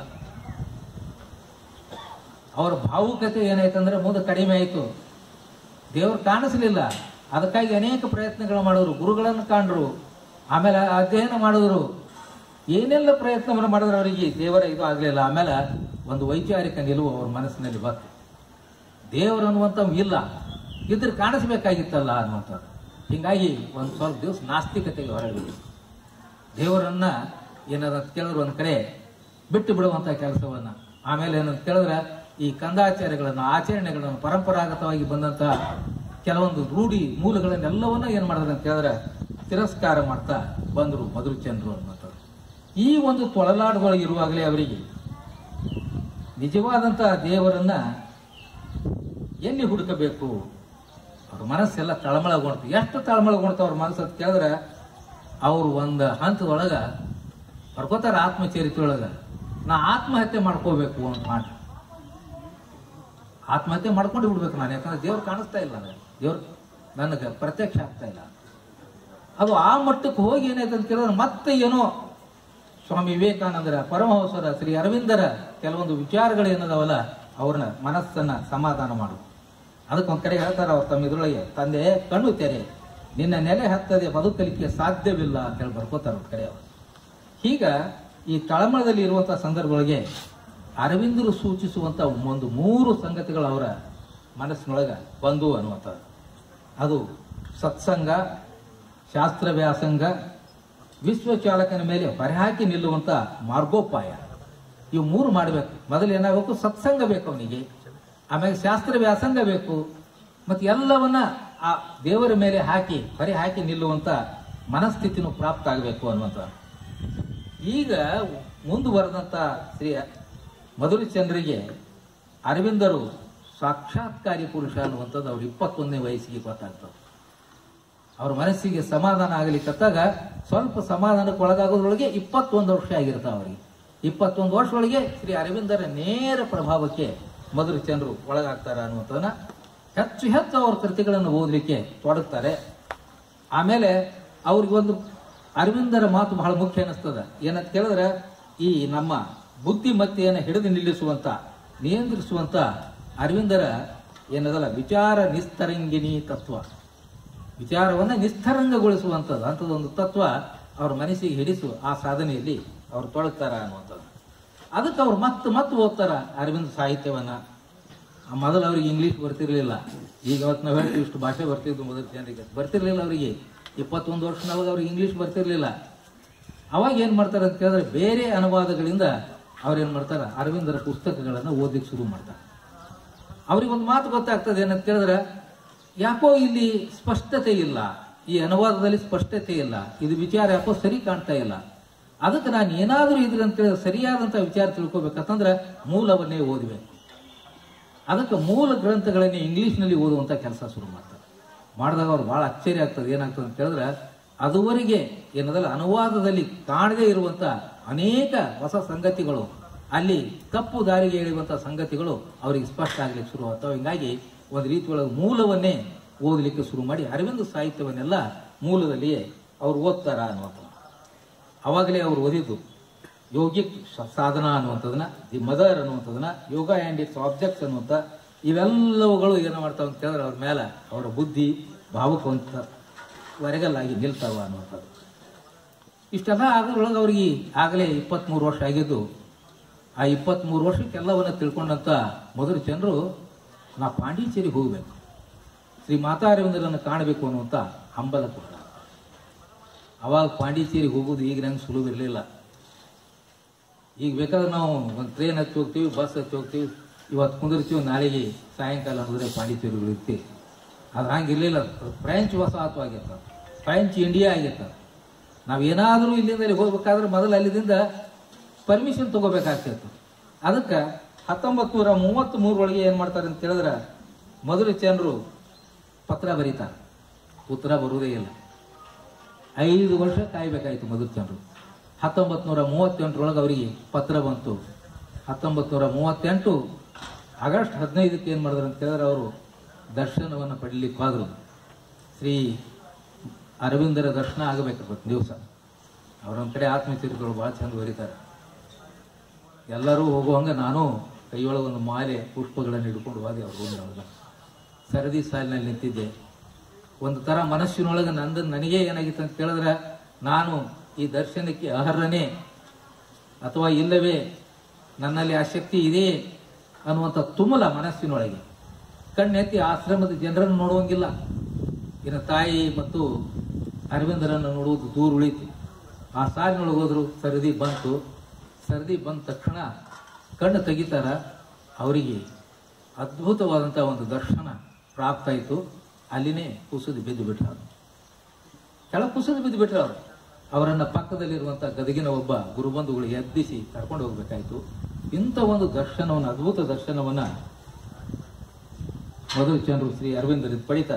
ಅವರ ಭಾವುಕತೆ ಏನಾಯ್ತಂದ್ರೆ ಮುಂದೆ ಕಡಿಮೆ ಆಯಿತು ದೇವ್ರು ಕಾಣಿಸ್ಲಿಲ್ಲ ಅದಕ್ಕಾಗಿ ಅನೇಕ ಪ್ರಯತ್ನಗಳು ಮಾಡಿದ್ರು ಗುರುಗಳನ್ನು ಕಾಣ್ರು ಆಮೇಲೆ ಅಧ್ಯಯನ ಮಾಡಿದ್ರು ಏನೆಲ್ಲ ಪ್ರಯತ್ನವನ್ನು ಮಾಡಿದ್ರು ಅವರಿಗೆ ದೇವರ ಇದು ಆಗಲಿಲ್ಲ ಆಮೇಲೆ ಒಂದು ವೈಚಾರಿಕ ನಿಲುವು ಅವ್ರ ಮನಸ್ಸಿನಲ್ಲಿ ಬಂತು ದೇವರು ಅನ್ನುವಂಥವ್ ಇಲ್ಲ ಇದ್ರೆ ಕಾಣಿಸ್ಬೇಕಾಗಿತ್ತಲ್ಲ ಅನ್ನುವಂಥದ್ದು ಹಿಂಗಾಗಿ ಒಂದು ಸ್ವಲ್ಪ ದಿವಸ ನಾಸ್ತಿಕತೆಗೆ ಹೊರಳಿದ್ರು ದೇವರನ್ನ ಏನದಂತ ಕೇಳಿದ್ರು ಒಂದ್ ಕಡೆ ಬಿಟ್ಟು ಬಿಡುವಂತ ಕೆಲಸವನ್ನ ಆಮೇಲೆ ಏನಂತ ಕೇಳಿದ್ರೆ ಈ ಕಂದಾಚಾರ್ಯಗಳನ್ನ ಆಚರಣೆಗಳನ್ನು ಪರಂಪರಾಗತವಾಗಿ ಬಂದಂತ ಕೆಲವೊಂದು ರೂಢಿ ಮೂಲಗಳನ್ನೆಲ್ಲವನ್ನ ಏನ್ ಮಾಡಿದ್ರು ಅಂತ ಕೇಳಿದ್ರೆ ತಿರಸ್ಕಾರ ಮಾಡ್ತಾ ಬಂದ್ರು ಮಧುರ ಚಂದ್ರು ಅನ್ನುವಂಥದ್ದು ಈ ಒಂದು ತೊಳಲಾಡುಗಳು ಇರುವಾಗಲೇ ಅವರಿಗೆ ನಿಜವಾದಂತ ದೇವರನ್ನ ಎಲ್ಲಿ ಹುಡುಕಬೇಕು ಅವ್ರ ಮನಸ್ಸೆಲ್ಲ ತಳಮಳಗೊಂಡ್ತು ಎಷ್ಟು ತಳಮಳಗೊಂಡ್ತು ಅವ್ರ ಮನಸ್ಸು ಅಂತ ಕೇಳಿದ್ರೆ ಅವ್ರು ಒಂದು ಹಂತದೊಳಗ ಬರ್ಕೋತಾರ ಆತ್ಮಚರಿತ್ರೆ ಒಳಗ ನಾ ಆತ್ಮಹತ್ಯೆ ಮಾಡ್ಕೋಬೇಕು ಅಂತ ಮಾಡಿ ಆತ್ಮಹತ್ಯೆ ಮಾಡ್ಕೊಂಡು ಬಿಡ್ಬೇಕು ನಾನು ಯಾಕಂದ್ರೆ ದೇವ್ರು ಕಾಣಿಸ್ತಾ ಇಲ್ಲ ನನಗೆ ದೇವ್ರು ನನಗೆ ಪ್ರತ್ಯಕ್ಷ ಆಗ್ತಾ ಇಲ್ಲ ಅದು ಆ ಮಟ್ಟಕ್ಕೆ ಹೋಗಿ ಏನಾಯ್ತು ಅಂತ ಕೇಳಿದ್ರೆ ಮತ್ತೆ ಏನೋ ಸ್ವಾಮಿ ವಿವೇಕಾನಂದರ ಪರಮಹಂಸರ ಶ್ರೀ ಅರವಿಂದರ ಕೆಲವೊಂದು ವಿಚಾರಗಳು ಏನದವಲ್ಲ ಅವ್ರನ್ನ ಮನಸ್ಸನ್ನ ಸಮಾಧಾನ ಮಾಡು ಅದಕ್ಕೊಂದ್ ಕಡೆ ಹೇಳ್ತಾರ ಅವ್ರ ತಮ್ಮ ಇದ್ರೊಳಗೆ ತಂದೆ ಕಣ್ಣು ತೆರೆ ನಿನ್ನ ನೆಲೆ ಹತ್ತದೆ ಬದುಕಲಿಕ್ಕೆ ಸಾಧ್ಯವಿಲ್ಲ ಅಂತ ಹೇಳಿ ಬರ್ಕೋತಾರ ಒಂದ್ ಕಡೆ ಅವರು ಹೀಗ ಈ ತಳಮಳದಲ್ಲಿ ಇರುವಂತಹ ಸಂದರ್ಭಗಳಿಗೆ ಅರವಿಂದರು ಸೂಚಿಸುವಂತ ಒಂದು ಮೂರು ಸಂಗತಿಗಳು ಅವರ ಮನಸ್ಸಿನೊಳಗ ಬಂದು ಅನ್ನುವಂಥದ್ದು ಅದು ಸತ್ಸಂಗ ಶಾಸ್ತ್ರ ವ್ಯಾಸಂಗ ವಿಶ್ವಚಾಲಕನ ಮೇಲೆ ಹೊರಹಾಕಿ ನಿಲ್ಲುವಂತ ಮಾರ್ಗೋಪಾಯ ಇವು ಮೂರು ಮಾಡಬೇಕು ಮೊದಲು ಏನಾಗಬೇಕು ಸತ್ಸಂಗ ಬೇಕು ಅವನಿಗೆ ಆಮೇಲೆ ಶಾಸ್ತ್ರ ವ್ಯಾಸಂಗ ಬೇಕು ಮತ್ತೆ ಎಲ್ಲವನ್ನ ಆ ದೇವರ ಮೇಲೆ ಹಾಕಿ ಹೊರೆ ಹಾಕಿ ನಿಲ್ಲುವಂತ ಮನಸ್ಥಿತಿನೂ ಪ್ರಾಪ್ತ ಆಗಬೇಕು ಅನ್ನುವಂಥ ಈಗ ಮುಂದುವರೆದಂತ ಶ್ರೀ ಮಧುರಚಂದ್ರಿಗೆ ಅರವಿಂದರು ಸಾಕ್ಷಾತ್ಕಾರಿ ಪುರುಷ ಅನ್ನುವಂಥದ್ದು ಅವ್ರ ಇಪ್ಪತ್ತೊಂದನೇ ವಯಸ್ಸಿಗೆ ಗೊತ್ತಾಗ್ತದೆ ಅವ್ರ ಮನಸ್ಸಿಗೆ ಸಮಾಧಾನ ಆಗಲಿಕ್ಕತ್ತಾಗ ಸ್ವಲ್ಪ ಸಮಾಧಾನಕ್ಕೆ ಒಳಗಾಗೋದ್ರೊಳಗೆ ಇಪ್ಪತ್ತೊಂದು ವರ್ಷ ಆಗಿರ್ತಾವ ಅವರಿಗೆ ಇಪ್ಪತ್ತೊಂದು ವರ್ಷದೊಳಗೆ ಶ್ರೀ ಅರವಿಂದರ ನೇರ ಪ್ರಭಾವಕ್ಕೆ ಮಧುರಚಂದ್ರು ಒಳಗಾಗ್ತಾರ ಅನ್ನುವಂಥದ್ದನ್ನ ಹೆಚ್ಚು ಹೆಚ್ಚು ಅವ್ರ ಕೃತಿಗಳನ್ನು ಓದಲಿಕ್ಕೆ ತೊಡಗ್ತಾರೆ ಆಮೇಲೆ ಅವ್ರಿಗೆ ಒಂದು ಅರವಿಂದರ ಮಾತು ಬಹಳ ಮುಖ್ಯ ಅನಿಸ್ತದ ಏನಂತ ಕೇಳಿದ್ರೆ ಈ ನಮ್ಮ ಬುದ್ಧಿಮತ್ತೆಯನ್ನು ಹಿಡಿದು ನಿಲ್ಲಿಸುವಂತ ನಿಯಂತ್ರಿಸುವಂತ ಅರವಿಂದರ ಏನದಲ್ಲ ವಿಚಾರ ನಿಸ್ತರಂಗಿನಿ ತತ್ವ ವಿಚಾರವನ್ನ ನಿಸ್ತರಂಗಗೊಳಿಸುವಂಥದ್ದು ಅಂಥದ್ದೊಂದು ತತ್ವ ಅವ್ರ ಮನಸ್ಸಿಗೆ ಹಿಡಿಸು ಆ ಸಾಧನೆಯಲ್ಲಿ ಅವ್ರು ತೊಡಗ್ತಾರ ಅನ್ನುವಂಥದ್ದು ಅದಕ್ಕೆ ಅವ್ರು ಮತ್ತೆ ಮತ್ತೆ ಓದ್ತಾರ ಅರವಿಂದ ಸಾಹಿತ್ಯವನ್ನ ಆ ಮೊದಲು ಅವ್ರಿಗೆ ಇಂಗ್ಲೀಷ್ ಬರ್ತಿರ್ಲಿಲ್ಲ ಈಗ ಅವತ್ತು ನಾವು ಹೇಳ್ತೀವಿ ಇಷ್ಟು ಭಾಷೆ ಬರ್ತಿದ್ವು ಮೊದಲು ಜನರಿಗೆ ಬರ್ತಿರ್ಲಿಲ್ಲ ಅವರಿಗೆ ಇಪ್ಪತ್ತೊಂದು ವರ್ಷನವಾಗ ಅವ್ರಿಗೆ ಇಂಗ್ಲೀಷ್ ಬರ್ತಿರ್ಲಿಲ್ಲ ಅವಾಗ ಏನ್ ಮಾಡ್ತಾರೆ ಅಂತ ಕೇಳಿದ್ರೆ ಬೇರೆ ಅನುವಾದಗಳಿಂದ ಅವ್ರೇನ್ ಮಾಡ್ತಾರ ಅರವಿಂದರ ಪುಸ್ತಕಗಳನ್ನು ಓದಲಿಕ್ಕೆ ಶುರು ಮಾಡ್ತಾರೆ ಅವ್ರಿಗೆ ಒಂದು ಮಾತು ಗೊತ್ತಾಗ್ತದೆ ಏನಂತ ಕೇಳಿದ್ರೆ ಯಾಕೋ ಇಲ್ಲಿ ಸ್ಪಷ್ಟತೆ ಇಲ್ಲ ಈ ಅನುವಾದದಲ್ಲಿ ಸ್ಪಷ್ಟತೆ ಇಲ್ಲ ಇದು ವಿಚಾರ ಯಾಕೋ ಸರಿ ಕಾಣ್ತಾ ಇಲ್ಲ ಅದಕ್ಕೆ ನಾನು ಏನಾದರೂ ಇದ್ರಂತ ಕೇಳಿದ್ರೆ ಸರಿಯಾದಂತ ವಿಚಾರ ತಿಳ್ಕೊಬೇಕಂತಂದ್ರೆ ಮೂಲವನ್ನೇ ಓದಬೇಕು ಅದಕ್ಕೆ ಮೂಲ ಗ್ರಂಥಗಳನ್ನೇ ಇಂಗ್ಲಿಷ್ನಲ್ಲಿ ಓದುವಂತ ಕೆಲಸ ಶುರು ಮಾಡ್ತಾರೆ ಮಾಡಿದಾಗ ಅವ್ರು ಬಹಳ ಆಶ್ಚರ್ಯ ಆಗ್ತದೆ ಏನಾಗ್ತದೆ ಅಂತ ಕೇಳಿದ್ರೆ ಅದುವರೆಗೆ ಏನದಲ್ಲ ಅನುವಾದದಲ್ಲಿ ಕಾಣದೇ ಇರುವಂತ ಅನೇಕ ಹೊಸ ಸಂಗತಿಗಳು ಅಲ್ಲಿ ತಪ್ಪು ದಾರಿಗೆ ಎಳೆಯುವಂತ ಸಂಗತಿಗಳು ಅವರಿಗೆ ಸ್ಪಷ್ಟ ಆಗ್ಲಿಕ್ಕೆ ಶುರು ಆಗ್ತಾವೆ ಹಿಂಗಾಗಿ ಒಂದು ರೀತಿ ಒಳಗೆ ಮೂಲವನ್ನೇ ಓದಲಿಕ್ಕೆ ಶುರು ಮಾಡಿ ಅರವಿಂದ ಸಾಹಿತ್ಯವನ್ನೆಲ್ಲ ಮೂಲದಲ್ಲಿಯೇ ಅವ್ರು ಓದ್ತಾರ ಅನ್ನುವಂಥ ಅವಾಗಲೇ ಅವ್ರು ಓದಿದ್ದು ಯೋಗಿಕ್ ಶ- ಸಾಧನ ಅನ್ನುವಂಥದ್ದನ್ನ ದಿ ಮದರ್ ಅನ್ನುವಂಥದ್ದನ್ನ ಯೋಗ ಆ್ಯಂಡ್ ಇಟ್ಸ್ ಆಬ್ಜೆಕ್ಟ್ಸ್ ಅನ್ನುವಂಥ ಇವೆಲ್ಲವುಗಳು ಏನು ಮಾಡ್ತಾವ ಅಂತ ಹೇಳಿದ್ರೆ ಅವ್ರ ಮೇಲೆ ಅವರ ಬುದ್ಧಿ ಭಾವುಕವಂತ ವರೆಗಲ್ಲಾಗಿ ನಿಲ್ತಾವ ಅನ್ನುವಂಥದ್ದು ಇಷ್ಟೆಲ್ಲ ಆಗೋದ್ರೊಳಗೆ ಅವ್ರಿಗೆ ಆಗಲೇ ಇಪ್ಪತ್ತ್ಮೂರು ವರ್ಷ ಆಗಿದ್ದು ಆ ಇಪ್ಪತ್ತ್ಮೂರು ವರ್ಷಕ್ಕೆಲ್ಲವನ್ನ ತಿಳ್ಕೊಂಡಂತ ಮೊದಲು ಜನರು ನಾ ಪಾಂಡಿಚೇರಿಗೆ ಹೋಗಬೇಕು ಶ್ರೀ ಮಾತಾ ಅರವಿಂದರನ್ನು ಕಾಣಬೇಕು ಅನ್ನುವಂಥ ಹಂಬಲ ಕೊಟ್ಟ ಅವಾಗ ಪಾಂಡಿಚೇರಿಗೆ ಹೋಗೋದು ಈಗ ನಂಗೆ ಸುಲಭ ಇರಲಿಲ್ಲ ಈಗ ಬೇಕಾದ್ರೆ ನಾವು ಒಂದು ಟ್ರೈನ್ ಹತ್ತಿ ಹೋಗ್ತೀವಿ ಬಸ್ ಹತ್ತಿ ಹೋಗ್ತೀವಿ ಇವತ್ತು ಕುಂದಿರ್ತೀವಿ ನಾಳೆಗೆ ಸಾಯಂಕಾಲ ಅಂದ್ರೆ ಪಾಂಡಿಚೇರಿಗೆ ಇರ್ತೀವಿ ಅದು ಹಂಗಿರ್ಲಿಲ್ಲ ಫ್ರೆಂಚ್ ವಸಾಹತವಾಗಿರ್ತದೆ ಫ್ರೆಂಚ್ ಇಂಡಿಯಾ ಆಗಿರ್ತದೆ ನಾವು ಏನಾದರೂ ಇಲ್ಲಿಂದ ಇಲ್ಲಿ ಹೋಗ್ಬೇಕಾದ್ರೆ ಮೊದಲು ಅಲ್ಲಿಂದ ಪರ್ಮಿಷನ್ ತಗೋಬೇಕಾಗ್ತಿತ್ತು ಅದಕ್ಕೆ ಹತ್ತೊಂಬತ್ತು ನೂರ ಮೂವತ್ತ್ ಮೂರರೊಳಗೆ ಏನು ಮಾಡ್ತಾರೆ ಅಂತ ಹೇಳಿದ್ರೆ ಮೊದಲು ಜನರು ಪತ್ರ ಬರೀತಾರೆ ಉತ್ತರ ಬರುವುದೇ ಇಲ್ಲ ಐದು ವರ್ಷ ಕಾಯ್ಬೇಕಾಯ್ತು ಮೊದಲು ಜನರು ಹತ್ತೊಂಬತ್ತು ನೂರ ಮೂವತ್ತೆಂಟರೊಳಗೆ ಅವರಿಗೆ ಪತ್ರ ಬಂತು ಹತ್ತೊಂಬತ್ತು ನೂರ ಮೂವತ್ತೆಂಟು ಆಗಸ್ಟ್ ಹದಿನೈದಕ್ಕೆ ಏನು ಮಾಡಿದ್ರು ಅಂತ ಹೇಳಿದ್ರೆ ಅವರು ದರ್ಶನವನ್ನು ಪಡೀಲಿಕ್ಕೆ ಹೋದ್ರು ಶ್ರೀ ಅರವಿಂದರ ದರ್ಶನ ಆಗಬೇಕಾಗುತ್ತೆ ದಿವಸ ಅವರೊಂದು ಕಡೆ ಆತ್ಮಚರಿತ್ರೆಗಳು ಭಾಳ ಚಂದ ಬರೀತಾರೆ ಎಲ್ಲರೂ ಹೋಗುವಂಗ ನಾನು ಕೈಯೊಳಗೆ ಒಂದು ಮಾಲೆ ಪುಷ್ಪಗಳನ್ನು ಹಿಡ್ಕೊಂಡು ಹೋದೆ ಅವ್ರ ರೂಮ್ನೊಳಗೆ ಸರದಿ ಸಾಲಿನಲ್ಲಿ ನಿಂತಿದ್ದೆ ಒಂದು ತರ ಮನಸ್ಸಿನೊಳಗೆ ನಂದು ನನಗೆ ಏನಾಗಿತ್ತು ಅಂತ ಕೇಳಿದ್ರೆ ನಾನು ಈ ದರ್ಶನಕ್ಕೆ ಅರ್ಹನೇ ಅಥವಾ ಇಲ್ಲವೇ ನನ್ನಲ್ಲಿ ಆಸಕ್ತಿ ಇದೆ ಅನ್ನುವಂಥ ತುಮಲ ಮನಸ್ಸಿನೊಳಗೆ ಕಣ್ಣೆತ್ತಿ ಆಶ್ರಮದ ಜನರನ್ನು ನೋಡುವಂಗಿಲ್ಲ ಇನ್ನು ತಾಯಿ ಮತ್ತು ಅರವಿಂದರನ್ನು ನೋಡುವುದು ದೂರ ಉಳಿತು ಆ ಸಾಲಿನೊಳಗೆ ಹೋದ್ರು ಸರದಿ ಬಂತು ಸರದಿ ಬಂದ ತಕ್ಷಣ ಕಣ್ಣು ತೆಗಿತಾರ ಅವರಿಗೆ ಅದ್ಭುತವಾದಂಥ ಒಂದು ದರ್ಶನ ಪ್ರಾಪ್ತ ಆಯಿತು ಅಲ್ಲಿನೇ ಕುಸಿದು ಬಿದ್ದು ಬಿಟ್ರು ಕೆಳ ಕುಸಿದು ಬಿದ್ದು ಬಿಟ್ರು ಅವರು ಅವರನ್ನ ಪಕ್ಕದಲ್ಲಿರುವಂಥ ಗದಗಿನ ಒಬ್ಬ ಗುರುಬಂಧುಗಳು ಎದ್ದಿಸಿ ಕರ್ಕೊಂಡು ಹೋಗ್ಬೇಕಾಯ್ತು ಇಂಥ ಒಂದು ದರ್ಶನವನ್ನು ಅದ್ಭುತ ದರ್ಶನವನ್ನ ಮೊದಲು ಚಂದ್ರು ಶ್ರೀ ಅರವಿಂದರಿಂದ ಪಡಿತಾರ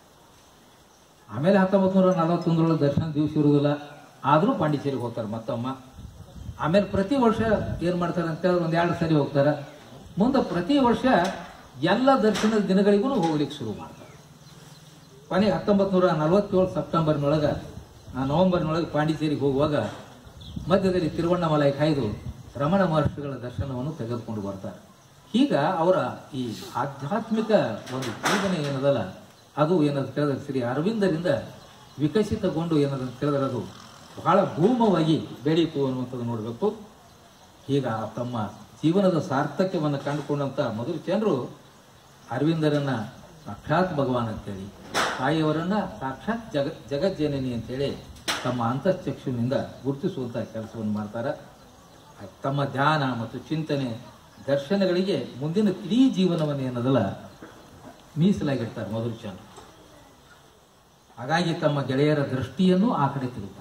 ಆಮೇಲೆ ಹತ್ತೊಂಬತ್ತು ನೂರ ನಲವತ್ತೊಂದರೊಳಗೆ ದರ್ಶನ ದಿವಸ ಇರುವುದಿಲ್ಲ ಆದರೂ ಪಾಂಡಿಚೇರಿಗೆ ಹೋಗ್ತಾರೆ ಮತ್ತೊಮ್ಮ ಆಮೇಲೆ ಪ್ರತಿ ವರ್ಷ ಏನ್ ಮಾಡ್ತಾರೆ ಅಂತ ಹೇಳಿದ್ರೆ ಒಂದ್ ಎರಡು ಸರಿ ಹೋಗ್ತಾರೆ ಮುಂದೆ ಪ್ರತಿ ವರ್ಷ ಎಲ್ಲ ದರ್ಶನದ ದಿನಗಳಿಗೂ ಹೋಗ್ಲಿಕ್ಕೆ ಶುರು ಮಾಡ್ತಾರೆ ಕೊನೆಗೆ ಹತ್ತೊಂಬತ್ತು ನೂರ ನಲವತ್ತೇಳು ಸೆಪ್ಟೆಂಬರ್ನೊಳಗೆ ಆ ನವೆಂಬರ್ನೊಳಗೆ ಪಾಂಡಿಚೇರಿಗೆ ಹೋಗುವಾಗ ಮಧ್ಯದಲ್ಲಿ ತಿರುವಣ್ಣಾಮಲೈ ಕಾಯ್ದು ರಮಣ ಮಹರ್ಷಿಗಳ ದರ್ಶನವನ್ನು ತೆಗೆದುಕೊಂಡು ಬರ್ತಾರೆ ಈಗ ಅವರ ಈ ಆಧ್ಯಾತ್ಮಿಕ ಒಂದು ಜೀವನ ಏನದಲ್ಲ ಅದು ಏನಂತ ಕೇಳಿದ್ರೆ ಶ್ರೀ ಅರವಿಂದರಿಂದ ವಿಕಸಿತಗೊಂಡು ಏನದಂತ ಕೇಳಿದ್ರೆ ಅದು ಬಹಳ ಭೂಮವಾಗಿ ಬೆಳೀತು ಅನ್ನುವಂಥದ್ದು ನೋಡಬೇಕು ಈಗ ತಮ್ಮ ಜೀವನದ ಸಾರ್ಥಕ್ಯವನ್ನು ಕಂಡುಕೊಂಡಂತ ಮೊದಲು ಜನರು ಅರವಿಂದರನ್ನ ಸಾಕ್ಷಾತ್ ಭಗವಾನ್ ಅಂತೇಳಿ ತಾಯಿಯವರನ್ನ ಸಾಕ್ಷಾತ್ ಜಗ ಜಗಜ್ಜನನಿ ಅಂತೇಳಿ ತಮ್ಮ ಅಂತಶ್ಚಕ್ಷುವಿನಿಂದ ಗುರುತಿಸುವಂತ ಕೆಲಸವನ್ನು ಮಾಡ್ತಾರೆ ತಮ್ಮ ಧ್ಯಾನ ಮತ್ತು ಚಿಂತನೆ ದರ್ಶನಗಳಿಗೆ ಮುಂದಿನ ಇಡೀ ಜೀವನವನ್ನು ಏನದಲ್ಲ ಮೀಸಲಾಗಿರ್ತಾರೆ ಮೊದಲು ಜನ ಹಾಗಾಗಿ ತಮ್ಮ ಗೆಳೆಯರ ದೃಷ್ಟಿಯನ್ನು ಆ ಕಡೆ ತಿರುತ್ತಾರೆ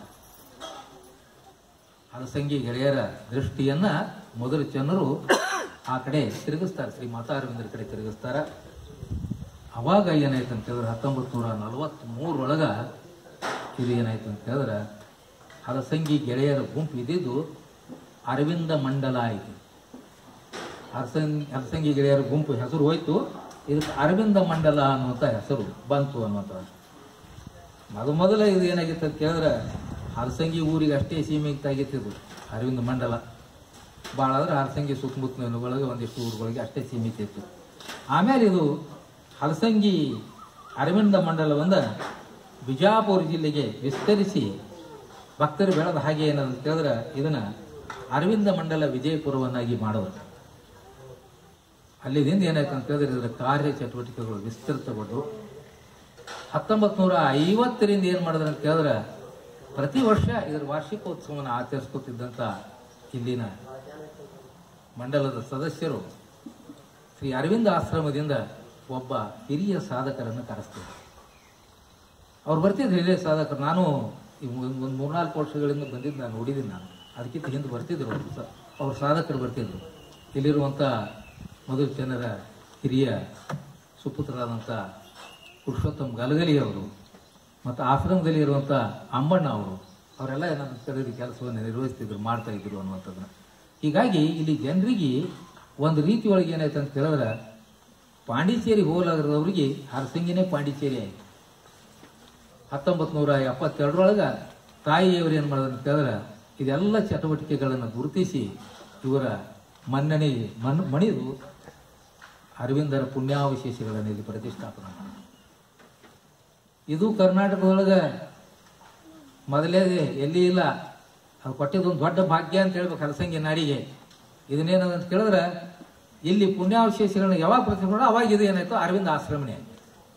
ಹಲಸಂಗಿ ಗೆಳೆಯರ ದೃಷ್ಟಿಯನ್ನ ಮೊದಲು ಜನರು ಆ ಕಡೆ ತಿರುಗಿಸ್ತಾರೆ ಶ್ರೀ ಮಾತಾ ಅರವಿಂದರ ಕಡೆ ತಿರುಗಿಸ್ತಾರ ಅವಾಗ ಏನಾಯ್ತು ಅಂತ ಹೇಳಿದ್ರೆ ಹತ್ತೊಂಬತ್ತು ನೂರ ನಲವತ್ತ್ಮೂರೊಳಗ ಇದು ಏನಾಯ್ತು ಅಂತ ಹೇಳಿದ್ರೆ ಹಲಸಂಗಿ ಗೆಳೆಯರ ಗುಂಪು ಇದ್ದಿದ್ದು ಅರವಿಂದ ಮಂಡಲ ಆಯಿತು ಹಲಸಂಗಿ ಹಲಸಂಗಿ ಗೆಳೆಯರ ಗುಂಪು ಹೆಸರು ಹೋಯ್ತು ಇದಕ್ಕೆ ಅರವಿಂದ ಮಂಡಲ ಅನ್ನುವಂಥ ಹೆಸರು ಬಂತು ಅನ್ನುವಂಥದ್ದು ಮೊದ ಮೊದಲ ಇದು ಏನಾಗಿತ್ತು ಅಂತ ಕೇಳಿದ್ರೆ ಹಲಸಂಗಿ ಊರಿಗೆ ಅಷ್ಟೇ ಸೀಮಿತ ಆಗಿತ್ತು ಇದು ಅರವಿಂದ ಮಂಡಲ ಭಾಳ ಅಂದ್ರೆ ಹಲಸಂಗಿ ಸುತ್ತಮುತ್ತಲಿನೊಳಗೆ ಒಂದಿಷ್ಟು ಊರುಗಳಿಗೆ ಅಷ್ಟೇ ಸೀಮಿತ ಇತ್ತು ಆಮೇಲೆ ಇದು ಹಲಸಂಗಿ ಅರವಿಂದ ಮಂಡಲವನ್ನ ಬಿಜಾಪುರ ಜಿಲ್ಲೆಗೆ ವಿಸ್ತರಿಸಿ ಭಕ್ತರು ಬೆಳೆದ ಹಾಗೆ ಏನಂತ ಕೇಳಿದ್ರೆ ಇದನ್ನ ಅರವಿಂದ ಮಂಡಲ ವಿಜಯಪುರವನ್ನಾಗಿ ಮಾಡೋರು ಅಲ್ಲಿದಿಂದ ಏನಾಯ್ತು ಅಂತ ಹೇಳಿದ್ರೆ ಇದರ ಕಾರ್ಯ ಚಟುವಟಿಕೆಗಳು ವಿಸ್ತೃತಗೊಂಡು ಹತ್ತೊಂಬತ್ತು ನೂರ ಐವತ್ತರಿಂದ ಏನು ಮಾಡಿದ್ರು ಅಂತ ಕೇಳಿದ್ರೆ ಪ್ರತಿ ವರ್ಷ ಇದರ ವಾರ್ಷಿಕೋತ್ಸವವನ್ನು ಆಚರಿಸ್ಕೊತಿದ್ದಂಥ ಇಲ್ಲಿನ ಮಂಡಲದ ಸದಸ್ಯರು ಶ್ರೀ ಅರವಿಂದ ಆಶ್ರಮದಿಂದ ಒಬ್ಬ ಹಿರಿಯ ಸಾಧಕರನ್ನು ಕರೆಸ್ತಾರೆ ಅವ್ರು ಬರ್ತಿದ್ರು ಹಿರಿಯ ಸಾಧಕರು ನಾನು ಒಂದು ಮೂರ್ನಾಲ್ಕು ವರ್ಷಗಳಿಂದ ಬಂದಿದ್ದು ನಾನು ನೋಡಿದ್ದೀನಿ ನಾನು ಅದಕ್ಕಿಂತ ಹಿಂದೆ ಬರ್ತಿದ್ರು ಅವರು ಸ ಅವ್ರ ಸಾಧಕರು ಬರ್ತಿದ್ರು ಇಲ್ಲಿರುವಂಥ ಮಧು ಜನರ ಹಿರಿಯ ಸುಪುತ್ರರಾದಂಥ ಪುರುಷೋತ್ತಮ್ ಗಲಗಲಿ ಅವರು ಮತ್ತು ಆಶ್ರಮದಲ್ಲಿ ಇರುವಂಥ ಅಂಬಣ್ಣ ಅವರು ಅವರೆಲ್ಲ ಏನಂತ ಹೇಳಿದ್ರೆ ಕೆಲಸವನ್ನು ನಿರ್ವಹಿಸ್ತಿದ್ರು ಮಾಡ್ತಾ ಇದ್ರು ಅನ್ನುವಂಥದ್ದನ್ನ ಹೀಗಾಗಿ ಇಲ್ಲಿ ಜನರಿಗೆ ಒಂದು ರೀತಿ ಒಳಗೆ ಏನಾಯ್ತು ಅಂತ ಹೇಳಿದ್ರೆ ಪಾಂಡಿಚೇರಿ ಹೋಲಾಗದವ್ರಿಗೆ ಹರಸಂಗಿನೇ ಪಾಂಡಿಚೇರಿ ಆಯ್ತು ಹತ್ತೊಂಬತ್ತು ನೂರ ಎಪ್ಪತ್ತೆರಡರೊಳಗೆ ತಾಯಿಯವರು ಏನು ಮಾಡಿದ್ರು ಅಂತ ಹೇಳಿದ್ರೆ ಇದೆಲ್ಲ ಚಟುವಟಿಕೆಗಳನ್ನು ಗುರುತಿಸಿ ಇವರ ಮನ್ನಣೆ ಮನ್ ಮಣಿದು ಅರವಿಂದರ ಪುಣ್ಯಾವಶೇಷಗಳನ್ನು ಇಲ್ಲಿ ಪ್ರತಿಷ್ಠಾಪನೆ ಮಾಡಿದ್ರು ಇದು ಕರ್ನಾಟಕದೊಳಗೆ ಮೊದಲೇ ಎಲ್ಲಿ ಇಲ್ಲ ಅದು ಕೊಟ್ಟಿದ್ದೊಂದು ದೊಡ್ಡ ಭಾಗ್ಯ ಅಂತ ಹೇಳ್ಬೇಕು ಹಲಸಂಗಿ ನಾಡಿಗೆ ಇದನ್ನೇನಂತ ಕೇಳಿದ್ರೆ ಇಲ್ಲಿ ಪುಣ್ಯಾವಶೇಷಗಳನ್ನ ಯಾವಾಗ ಪ್ರತಿಷ್ಠಾಪನೆ ಅವಾಗ ಇದು ಏನಾಯ್ತು ಅರವಿಂದ ಆಶ್ರಮನೇ ಆಯ್ತು.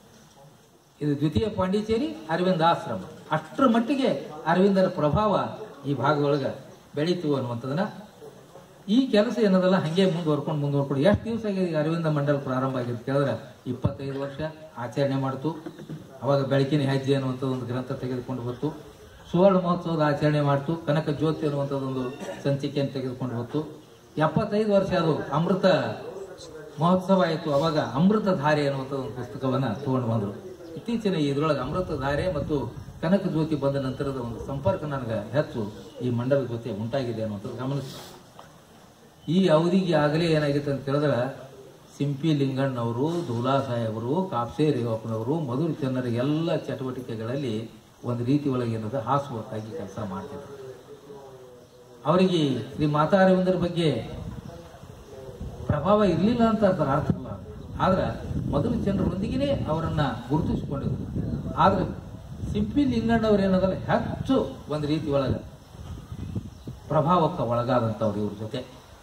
ಇದು ದ್ವಿತೀಯ ಪಾಂಡಿಚೇರಿ ಅರವಿಂದ ಆಶ್ರಮ ಅಷ್ಟರ ಮಟ್ಟಿಗೆ ಅರವಿಂದರ ಪ್ರಭಾವ ಈ ಭಾಗದೊಳಗೆ ಬೆಳೀತು ಅನ್ನುವಂಥದ್ದನ್ನ ಈ ಕೆಲಸ ಏನದಲ್ಲ ಹಂಗೆ ಮುಂದುವರ್ಕೊಂಡು ಮುಂದುವರ್ಕೊಂಡು ಎಷ್ಟು ದಿವಸ ಆಗಿದೆ ಈಗ ಅರವಿಂದ ಮಂಡಲ ಪ್ರಾರಂಭ ಆಗಿದೆ ಕೇಳಿದ್ರೆ ಇಪ್ಪತ್ತೈದು ವರ್ಷ ಆಚರಣೆ ಮಾಡ್ತು ಅವಾಗ ಬೆಳಕಿನ ಹೆಜ್ಜೆ ಅನ್ನುವಂಥ ಒಂದು ಗ್ರಂಥ ತೆಗೆದುಕೊಂಡು ಬಂತು ಸುವರ್ಣ ಮಹೋತ್ಸವದ ಆಚರಣೆ ಮಾಡ್ತು ಕನಕ ಜ್ಯೋತಿ ಅನ್ನುವಂಥದ್ದೊಂದು ಸಂಚಿಕೆಯನ್ನು ತೆಗೆದುಕೊಂಡು ಬಂತು ಎಪ್ಪತ್ತೈದು ವರ್ಷ ಅದು ಅಮೃತ ಮಹೋತ್ಸವ ಆಯಿತು ಅವಾಗ ಅಮೃತ ಧಾರೆ ಅನ್ನುವಂಥ ಒಂದು ಪುಸ್ತಕವನ್ನ ತಗೊಂಡು ಬಂದರು ಇತ್ತೀಚಿನ ಇದ್ರೊಳಗೆ ಅಮೃತ ಧಾರೆ ಮತ್ತು ಕನಕ ಜ್ಯೋತಿ ಬಂದ ನಂತರದ ಒಂದು ಸಂಪರ್ಕ ನನಗೆ ಹೆಚ್ಚು ಈ ಮಂಡಲ ಜೊತೆ ಉಂಟಾಗಿದೆ ಅನ್ನುವಂಥದ್ದು ಗಮನಿಸಿ ಈ ಅವಧಿಗೆ ಆಗಲೇ ಏನಾಗಿತ್ತು ಅಂತ ಕೇಳಿದ್ರೆ ಸಿಂಪಿ ಲಿಂಗಣ್ಣವರು ಧೂಲಾ ಸಾಹೇಬರು ಕಾಪ್ಸೆ ರೇವಪ್ಪನವರು ಮಧುರ ಚೆನ್ನರ ಎಲ್ಲ ಚಟುವಟಿಕೆಗಳಲ್ಲಿ ಒಂದು ರೀತಿ ಒಳಗೆ ಏನದ ಹಾಸುವಕ್ಕಾಗಿ ಕೆಲಸ ಮಾಡ್ತಿದ್ರು ಅವರಿಗೆ ಶ್ರೀ ಮಾತಾ ಅರವಿಂದರ ಬಗ್ಗೆ ಪ್ರಭಾವ ಇರಲಿಲ್ಲ ಅಂತ ಅದರ ಅರ್ಥ ಅಲ್ಲ ಆದ್ರೆ ಮೊದಲು ಜನರೊಂದಿಗೆ ಅವರನ್ನ ಗುರುತಿಸಿಕೊಂಡಿದ್ರು ಆದ್ರೆ ಸಿಂಪಿ ಲಿಂಗಣ್ಣವ್ರು ಏನದಲ್ಲ ಹೆಚ್ಚು ಒಂದು ರೀತಿ ಒಳಗೆ ಪ್ರಭಾವಕ್ಕೆ ಒಳಗಾದಂಥವ್ರು ಇವ್ರ ಜೊತೆ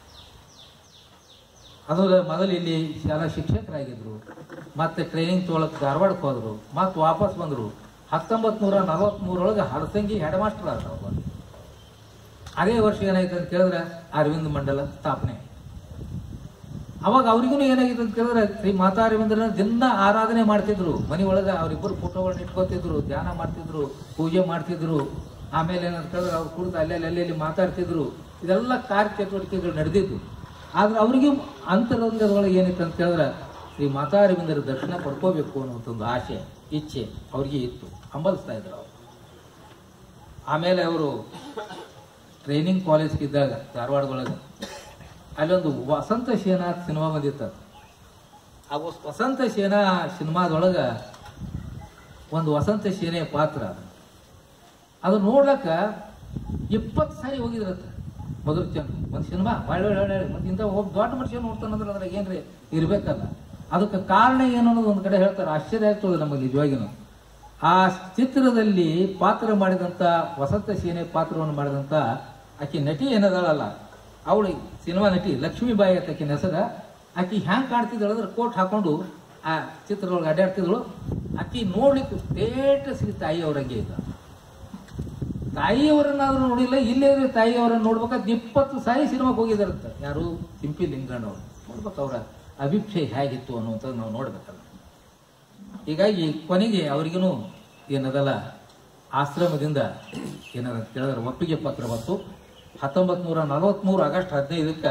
ಅದು ಮೊದಲು ಇಲ್ಲಿ ಶಾಲಾ ಶಿಕ್ಷಕರಾಗಿದ್ರು ಮತ್ತೆ ಟ್ರೈನಿಂಗ್ ತೊಗೊಳಕ್ ಧಾರವಾಡಕ್ಕೆ ಹೋದ್ರು ಮತ್ತೆ ವಾಪಸ್ ಬಂದ್ರು ಹತ್ತೊಂಬತ್ ನೂರ ನಲವತ್ಮೂರೊಳಗೆ ಹಲಸಂಗಿ ಹೆಡ್ ಮಾಸ್ಟರ್ ಆದ್ರು ಅವ್ರು. ಅದೇ ವರ್ಷ ಏನಾಯ್ತು ಅಂತ ಕೇಳಿದ್ರೆ ಅರವಿಂದ ಮಂಡಲ ಸ್ಥಾಪನೆ ಆಯ್ತು. ಅವಾಗ ಅವ್ರಿಗೂ ಏನಾಗಿತ್ತು ಅಂತ ಕೇಳಿದ್ರೆ ಶ್ರೀ ಮಾತಾ ಅರವಿಂದನ ದಿನ ಆರಾಧನೆ ಮಾಡ್ತಿದ್ರು ಮನೆ ಒಳಗೆ ಅವರಿಬ್ಬರು ಫೋಟೋಗಳನ್ನ ಇಟ್ಕೋತಿದ್ರು ಧ್ಯಾನ ಮಾಡ್ತಿದ್ರು ಪೂಜೆ ಮಾಡ್ತಿದ್ರು ಆಮೇಲೆ ಏನಂತ ಕೇಳಿದ್ರೆ ಅವ್ರು ಕುಡಿದು ಅಲ್ಲೆಲ್ಲಿ ಅಲ್ಲೆಲ್ಲಿ ಮಾತಾಡ್ತಿದ್ರು ಇದೆಲ್ಲ ಕಾರ್ಯ ಚಟುವಟಿಕೆಗಳು ನಡೆದಿದ್ದು ಆದ್ರೆ ಅವ್ರಿಗೂ ಅಂತರಂಗದೊಳಗೆ ಏನಿತ್ತು ಅಂತ ಕೇಳಿದ್ರೆ ಶ್ರೀ ಮಾತಾ ಅರವಿಂದರ ದರ್ಶನ ಪಡ್ಕೋಬೇಕು ಅನ್ನುವಂಥ ಒಂದು ಆಸೆ ಇಚ್ಛೆ ಅವ್ರಿಗೆ ಇತ್ತು ಹಂಬಲಿಸ್ತಾ ಇದ್ರು ಅವರು ಆಮೇಲೆ ಅವರು ಟ್ರೈನಿಂಗ್ ಕಾಲೇಜ್ಗೆ ಇದ್ದಾಗ ಧಾರವಾಡದೊಳಗೆ ಅಲ್ಲೊಂದು ವಸಂತ ಸೇನಾ ಸಿನಿಮಾ ಬಂದಿತ್ತು ಆ ವಸ್- ವಸಂತ ಸೇನಾ ಸಿನಿಮಾದೊಳಗ ಒಂದು ವಸಂತ ಸೇನೆಯ ಪಾತ್ರ ಅದು. ಅದು ನೋಡ್ಲಕ್ಕ ಇಪ್ಪತ್ತು ಸಾರಿ ಹೋಗಿದ್ರತ್ತ ಮೊದಲು ಚೆನ್ನ ಒಂದು ಸಿನಿಮಾ ಒಳ್ಳೆ ಒಳ್ಳೆ ಒಳ್ಳೆ ಮತ್ತೆ ಇಂಥ ಒಬ್ಬ ದೊಡ್ಡ ಮನುಷ್ಯ ನೋಡ್ತಾನಂದ್ರೆ ಅದ್ರಾಗ ಏನ್ರಿ ಇರ್ಬೇಕಲ್ಲ ಅದಕ್ಕೆ ಕಾರಣ ಏನು ಅನ್ನೋದು ಒಂದು ಕಡೆ ಹೇಳ್ತಾರೆ ಆಶ್ಚರ್ಯ ಆಗ್ತದೆ ನಮಗೆ ನಿಜವಾಗಿನೂ ಆ ಚಿತ್ರದಲ್ಲಿ ಪಾತ್ರ ಮಾಡಿದಂತ ವಸಂತ ಸೇನೆ ಪಾತ್ರವನ್ನು ಮಾಡಿದಂತ ಆಕೆ ನಟಿ ಏನದಾಳಲ್ಲ ಅವಳು ಸಿನಿಮಾ ನಟಿ ಲಕ್ಷ್ಮೀಬಾಯಿ ಅಂತ ಆಕಿನ ಹೆಸರ ಆಕಿ ಹ್ಯಾಂಗ್ ಕಾಣ್ತಿದ್ದಳು ಅಂದ್ರೆ ಕೋಟ್ ಹಾಕೊಂಡು ಆ ಚಿತ್ರದೊಳಗೆ ಅಡ್ಡಾಡ್ತಿದ್ಳು ಆಕಿ ನೋಡ್ಲಿಕ್ಕೆ ತೇಟ ಶ್ರೀ ತಾಯಿ ಅವರಂಗೆ ಇದ್ದ ತಾಯಿಯವರನ್ನಾದ್ರೂ ನೋಡಿಲ್ಲ ಇಲ್ಲೇ ಇದ್ರೆ ತಾಯಿಯವರನ್ನ ನೋಡ್ಬೇಕಾದ್ರೆ ಇಪ್ಪತ್ತು ಸಾರಿ ಸಿನಿಮಾಗೆ ಹೋಗಿದಾರಂತ ಯಾರು ಸಿಂಪಿ ಲಿಂಗಣ್ಣವರು ನೋಡ್ಬೇಕು ಅವರ ಅಭಿಪ್ಸೆ ಹೇಗಿತ್ತು ಅನ್ನುವಂಥದ್ದು ನಾವು ನೋಡ್ಬೇಕಲ್ಲ ಹೀಗಾಗಿ ಕೊನೆಗೆ ಅವ್ರಿಗೂ ಏನದಲ್ಲ ಆಶ್ರಮದಿಂದ ಏನಾರ ಕೇಳಿದ್ರೆ ಒಪ್ಪಿಗೆ ಪತ್ರ ಬಂತು ಹತ್ತೊಂಬತ್ ನೂರ ನಲವತ್ಮೂರು ಆಗಸ್ಟ್ ಹದಿನೈದಕ್ಕೆ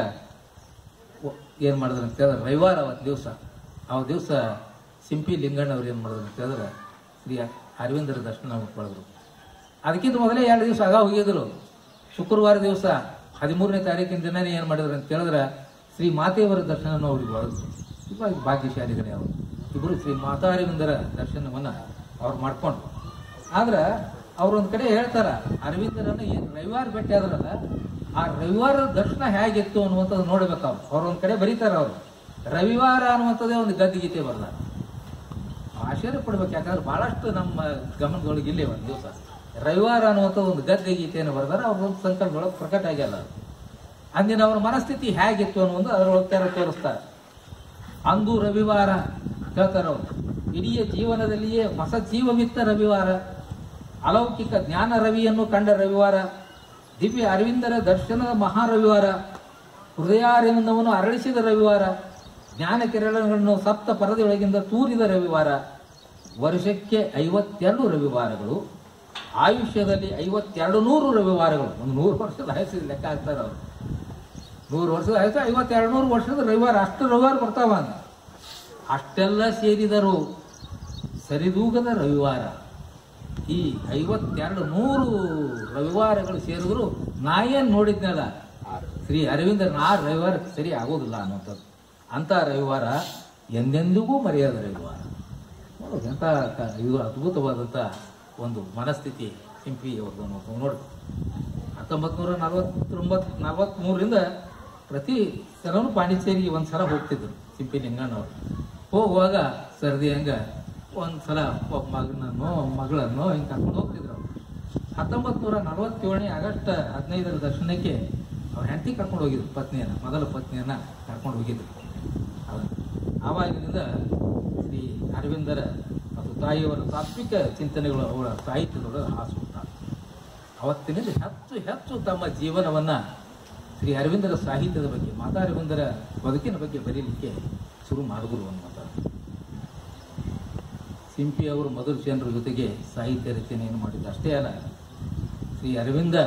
ಏನು ಮಾಡಿದ್ರು ಅಂತ ಹೇಳಿದ್ರೆ ರವಿವಾರ ಅವತ್ತು ದಿವಸ ಆ ದಿವಸ ಸಿಂಪಿ ಲಿಂಗಣ್ಣವ್ರು ಏನು ಮಾಡಿದ್ರು ಅಂತ ಹೇಳಿದ್ರೆ ಶ್ರೀ ಅರವಿಂದರ ದರ್ಶನ ಮಾಡ್ಕೊಳ್ಳಿದ್ರು ಅದಕ್ಕಿಂತ ಮೊದಲೇ ಎರಡು ದಿವಸ ಆಗ ಹೋಗಿದ್ರು ಶುಕ್ರವಾರ ದಿವಸ ಹದಿಮೂರನೇ ತಾರೀಕಿನ ದಿನನೇ ಏನು ಮಾಡಿದ್ರು ಅಂತ ಹೇಳಿದ್ರೆ ಶ್ರೀ ಮಾತೆಯವರ ದರ್ಶನವನ್ನು ಅವ್ರಿಗೆ ಒಳಗಿದ್ರು ಇವಾಗ ಭಾಗ್ಯಶಾಲಿಗಳೇ ಅವರು ಇಬ್ಬರು ಶ್ರೀ ಮಾತಾ ಅರವಿಂದರ ದರ್ಶನವನ್ನು ಅವ್ರು ಮಾಡ್ಕೊಂಡು ಆದ್ರೆ ಅವ್ರೊಂದ್ ಕಡೆ ಹೇಳ್ತಾರ ಅರವಿಂದರನ್ನ ಏನ್ ರವಿವಾರ ಭೇಟಿ ಆದ್ರಲ್ಲ ಆ ರವಿವಾರ ದರ್ಶನ ಹೇಗಿತ್ತು ಅನ್ನುವಂಥದ್ದು ನೋಡ್ಬೇಕು ಅವ್ರು ಅವ್ರೊಂದ್ ಕಡೆ ಬರೀತಾರ ಅವ್ರು ರವಿವಾರ ಅನ್ನುವಂಥದ್ದೇ ಒಂದು ಗದ್ದೆ ಗೀತೆ ಬರಲ್ಲ ಆಶ್ಚರ್ಯ ಪಡ್ಬೇಕು ಯಾಕಂದ್ರೆ ಬಹಳಷ್ಟು ನಮ್ಮ ಗಮನದೊಳಗೆ ಇಲ್ಲೇ ಒಂದು ದಿವಸ ರವಿವಾರ ಅನ್ನುವಂಥ ಒಂದು ಗದ್ದೆ ಗೀತೆಯನ್ನು ಬರೆದಾರ ಅವ್ರೊಂದು ಸಂಕಲ್ಪದೊಳಗೆ ಪ್ರಕಟ ಆಗ್ಯಲ್ಲ ಅದು. ಅಂದಿನ ಅವರ ಮನಸ್ಥಿತಿ ಹೇಗಿತ್ತು ಅನ್ನೋದು ಅದರೊಳಗೆ ತೆರೆ ತೋರಿಸ್ತಾರೆ ಅಂದು ರವಿವಾರ ಹೇಳ್ತಾರೆ ಅವರು ಇಡೀ ಜೀವನದಲ್ಲಿಯೇ ಹೊಸ ಜೀವವಿತ್ತ ರವಿವಾರ ಅಲೌಕಿಕ ಜ್ಞಾನ ರವಿಯನ್ನು ಕಂಡ ರವಿವಾರ ದಿವ್ಯ ಅರವಿಂದರ ದರ್ಶನದ ಮಹಾ ರವಿವಾರ ಹೃದಯಾರವಿಂದವನ್ನು ಅರಳಿಸಿದ ರವಿವಾರ ಜ್ಞಾನ ಕಿರಣಗಳನ್ನು ಸಪ್ತ ಪರದೆಯೊಳಗಿಂದ ತೂರಿದ ರವಿವಾರ ವರ್ಷಕ್ಕೆ ಐವತ್ತೆರಡು ರವಿವಾರಗಳು ಆಯುಷ್ಯದಲ್ಲಿ ಐವತ್ತೆರಡು ನೂರು ರವಿವಾರಗಳು ಒಂದು ನೂರು ವರ್ಷದ ಆಯುಷ್ಯದ ಲೆಕ್ಕ ಹಾಕ್ತಾರೆ ಅವರು ನೂರು ವರ್ಷದ ಆಯ್ತು ಐವತ್ತೆರಡು ನೂರು ವರ್ಷದ ರವಿವಾರ ಅಷ್ಟು ರವಿವಾರ ಬರ್ತಾವ ಅಂತ ಅಷ್ಟೆಲ್ಲ ಸೇರಿದರು ಸರಿದೂಗದ ರವಿವಾರ ಈ ಐವತ್ತೆರಡು ನೂರು ರವಿವಾರಗಳು ಸೇರಿದ್ರು ನಾ ಏನ್ ನೋಡಿದ್ನಲ್ಲ ಶ್ರೀ ಅರವಿಂದರ್ ನಾ ರವಿವಾರ ಸರಿ ಆಗೋದಿಲ್ಲ ಅನ್ನೋಂಥದ್ದು ಅಂತ ರವಿವಾರ ಎಂದೆಂದಿಗೂ ಮರೆಯದ ರವಿವಾರ ನೋಡು ಎಂಥ ಕ- ಇದು ಅದ್ಭುತವಾದಂಥ ಒಂದು ಮನಸ್ಥಿತಿ ಸಿಂಪಿ ಅವ್ರದ್ದು ಅನ್ನೋದು ನೋಡಿ ಹತ್ತೊಂಬತ್ತು ನೂರ ನಲವತ್ತೊಂಬತ್ತು ನಲವತ್ತ್ಮೂರರಿಂದ ಪ್ರತಿ ಸಲನೂ ಪಾಂಡಿಚೇರಿಗೆ ಒಂದು ಸಲ ಹೋಗ್ತಿದ್ರು ಸಿಂಪಿ ಲಿಂಗಣ್ಣವ್ರು ಹೋಗುವಾಗ ಸರ್ದಿ ಹಂಗ ಒಂದು ಸಲ ಒಬ್ಬ ಮಗನನ್ನೋ ಮಗಳನ್ನೋ ಹಿಂಗೆ ಕರ್ಕೊಂಡು ಹೋಗ್ತಿದ್ರು ಅವ್ರು ಹತ್ತೊಂಬತ್ತು ನೂರ ನಲವತ್ತೇಳನೇ ಆಗಸ್ಟ್ ಹದಿನೈದರ ದರ್ಶನಕ್ಕೆ ಅವ್ರ ಹೆಂಡತಿ ಕರ್ಕೊಂಡು ಹೋಗಿದ್ರು ಪತ್ನಿಯನ್ನ ಮೊದಲ ಪತ್ನಿಯನ್ನ ಕರ್ಕೊಂಡು ಹೋಗಿದ್ರು ಹೌದು. ಆವಾಗಿನಿಂದ ಶ್ರೀ ಅರವಿಂದರ ಮತ್ತು ತಾಯಿಯವರ ತಾತ್ವಿಕ ಚಿಂತನೆಗಳು ಅವರ ಸಾಹಿತ್ಯದೊಳಗೆ ಹಾಸುತ್ತಾರೆ ಅವತ್ತಿನಿಂದ ಹೆಚ್ಚು ಹೆಚ್ಚು ತಮ್ಮ ಜೀವನವನ್ನ ಶ್ರೀ ಅರವಿಂದರ ಸಾಹಿತ್ಯದ ಬಗ್ಗೆ ಮಾತಾ ಅರವಿಂದರ ಬದುಕಿನ ಬಗ್ಗೆ ಬರೀಲಿಕ್ಕೆ ಶುರು ಮಾಡಿದ್ರು ಅನ್ನುವಂಥದ್ದು ಸಿಂಪಿ ಅವರು ಮಧುರ ಜನರ ಜೊತೆಗೆ ಸಾಹಿತ್ಯ ರಚನೆಯನ್ನು ಮಾಡಿದ್ದು ಅಷ್ಟೇ ಅಲ್ಲ ಶ್ರೀ ಅರವಿಂದ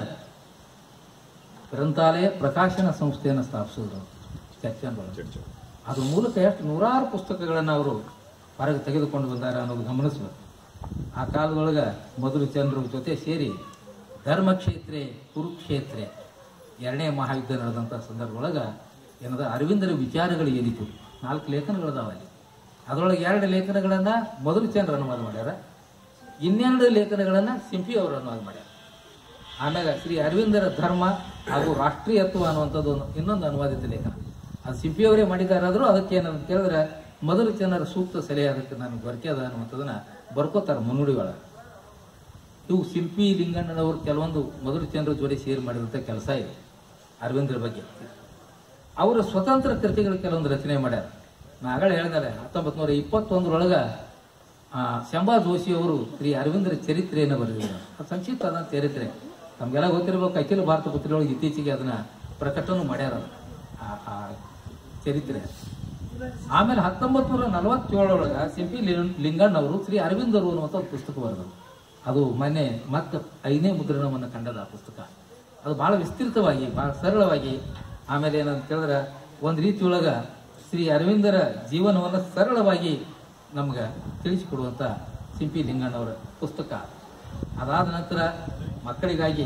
ಗ್ರಂಥಾಲಯ ಪ್ರಕಾಶನ ಸಂಸ್ಥೆಯನ್ನು ಸ್ಥಾಪಿಸಿದ್ರು ಚರ್ಚೆಯೊಳಗೆ ಅದ್ರ ಮೂಲಕ ಎಷ್ಟು ನೂರಾರು ಪುಸ್ತಕಗಳನ್ನು ಅವರು ಹೊರಗೆ ತೆಗೆದುಕೊಂಡು ಬಂದಾರ ಅನ್ನೋದು ಗಮನಿಸ್ಬೇಕು ಆ ಕಾಲದೊಳಗೆ ಮಧುರ ಚಂದ್ರ ಜೊತೆ ಸೇರಿ ಧರ್ಮಕ್ಷೇತ್ರೆ ಕುರುಕ್ಷೇತ್ರೆ ಎರಡನೇ ಮಹಾಯುದ್ಧ ನಡೆದಂಥ ಸಂದರ್ಭದೊಳಗೆ ಏನದ ಅರವಿಂದರ ವಿಚಾರಗಳು ಏನಿತ್ತು ನಾಲ್ಕು ಲೇಖನಗಳದಾವ ಅಲ್ಲಿ ಅದರೊಳಗೆ ಎರಡು ಲೇಖನಗಳನ್ನು ಮಧುರ ಚಂದ್ರ ಅನುವಾದ ಮಾಡ್ಯಾರ ಇನ್ನೆರಡು ಲೇಖನಗಳನ್ನು ಸಿಂಪಿ ಅವರು ಅನುವಾದ ಮಾಡ್ಯಾರ ಆಮ್ಯಾಗ ಶ್ರೀ ಅರವಿಂದರ ಧರ್ಮ ಹಾಗೂ ರಾಷ್ಟ್ರೀಯತ್ವ ಅನ್ನುವಂಥದ್ದು ಒಂದು ಇನ್ನೊಂದು ಅನುವಾದಿತ ಲೇಖನ ಅದು ಸಿಂಪಿ ಅವರೇ ಮಾಡಿದಾರಾದ್ರೂ ಅದಕ್ಕೆ ಏನಂತ ಕೇಳಿದ್ರೆ ಮೊದಲು ಜನರ ಸೂಕ್ತ ಸಲಹೆ ಅದಕ್ಕೆ ನನಗೆ ದೊರಕ್ಯದ ಅನ್ನುವಂಥದ್ದನ್ನ ಬರ್ಕೋತಾರೆ ಮುನ್ನುಡಿ ಒಳಗೆ ಇವು ಶಿಲ್ಪಿ ಲಿಂಗಣ್ಣನವರು ಕೆಲವೊಂದು ಮಧುರ ಚಂದ್ರ ಜೋಡಿ ಸೇರಿ ಮಾಡಿದಂಥ ಕೆಲಸ ಇದೆ ಅರವಿಂದ್ರ ಬಗ್ಗೆ ಅವರು ಸ್ವತಂತ್ರ ಕೃತಿಗಳು ಕೆಲವೊಂದು ರಚನೆ ಮಾಡ್ಯಾರ ನಾ ಆಗಲೇ ಹೇಳಿದಾರೆ ಹತ್ತೊಂಬತ್ತು ನೂರ ಇಪ್ಪತ್ತೊಂದರೊಳಗೆ ಶಂಭಾ ಜೋಶಿ ಅವರು ಶ್ರೀ ಅರವಿಂದರ ಚರಿತ್ರೆಯನ್ನು ಬರೆದಿದ್ದಾರೆ ಅದು ಸಂಕ್ಷಿಪ್ತ ಅದ ಚರಿತ್ರೆ ನಮಗೆಲ್ಲ ಗೊತ್ತಿರಬೇಕು ಅಖಿಲ ಭಾರತ ಪತ್ರಿಕೆಯೊಳಗೆ ಇತ್ತೀಚೆಗೆ ಅದನ್ನ ಪ್ರಕಟನೂ ಮಾಡ್ಯಾರ ಅದು. ಆ ಆ ಚರಿತ್ರೆ ಆಮೇಲೆ ಹತ್ತೊಂಬತ್ತು ನೂರ ನಲವತ್ತೇಳರೊಳಗೆ ಸಿಂಪಿ ಲಿಂಗಣ್ಣ ಅವರು ಶ್ರೀ ಅರವಿಂದರು ಅನ್ನುವಂಥ ಒಂದು ಪುಸ್ತಕ ಬರೆದರು ಅದು ಮೊನ್ನೆ ಮತ್ತೆ ಐದನೇ ಮುದ್ರಣವನ್ನು ಕಂಡದ ಆ ಪುಸ್ತಕ ಅದು ಬಹಳ ವಿಸ್ತೃತವಾಗಿ ಬಹಳ ಸರಳವಾಗಿ ಆಮೇಲೆ ಏನಂತ ಕೇಳಿದ್ರೆ ಒಂದು ರೀತಿಯೊಳಗ ಶ್ರೀ ಅರವಿಂದರ ಜೀವನವನ್ನು ಸರಳವಾಗಿ ನಮ್ಗೆ ತಿಳಿಸಿಕೊಡುವಂಥ ಸಿಂಪಿ ಲಿಂಗಣ್ಣವರ ಪುಸ್ತಕ ಅದಾದ ನಂತರ ಮಕ್ಕಳಿಗಾಗಿ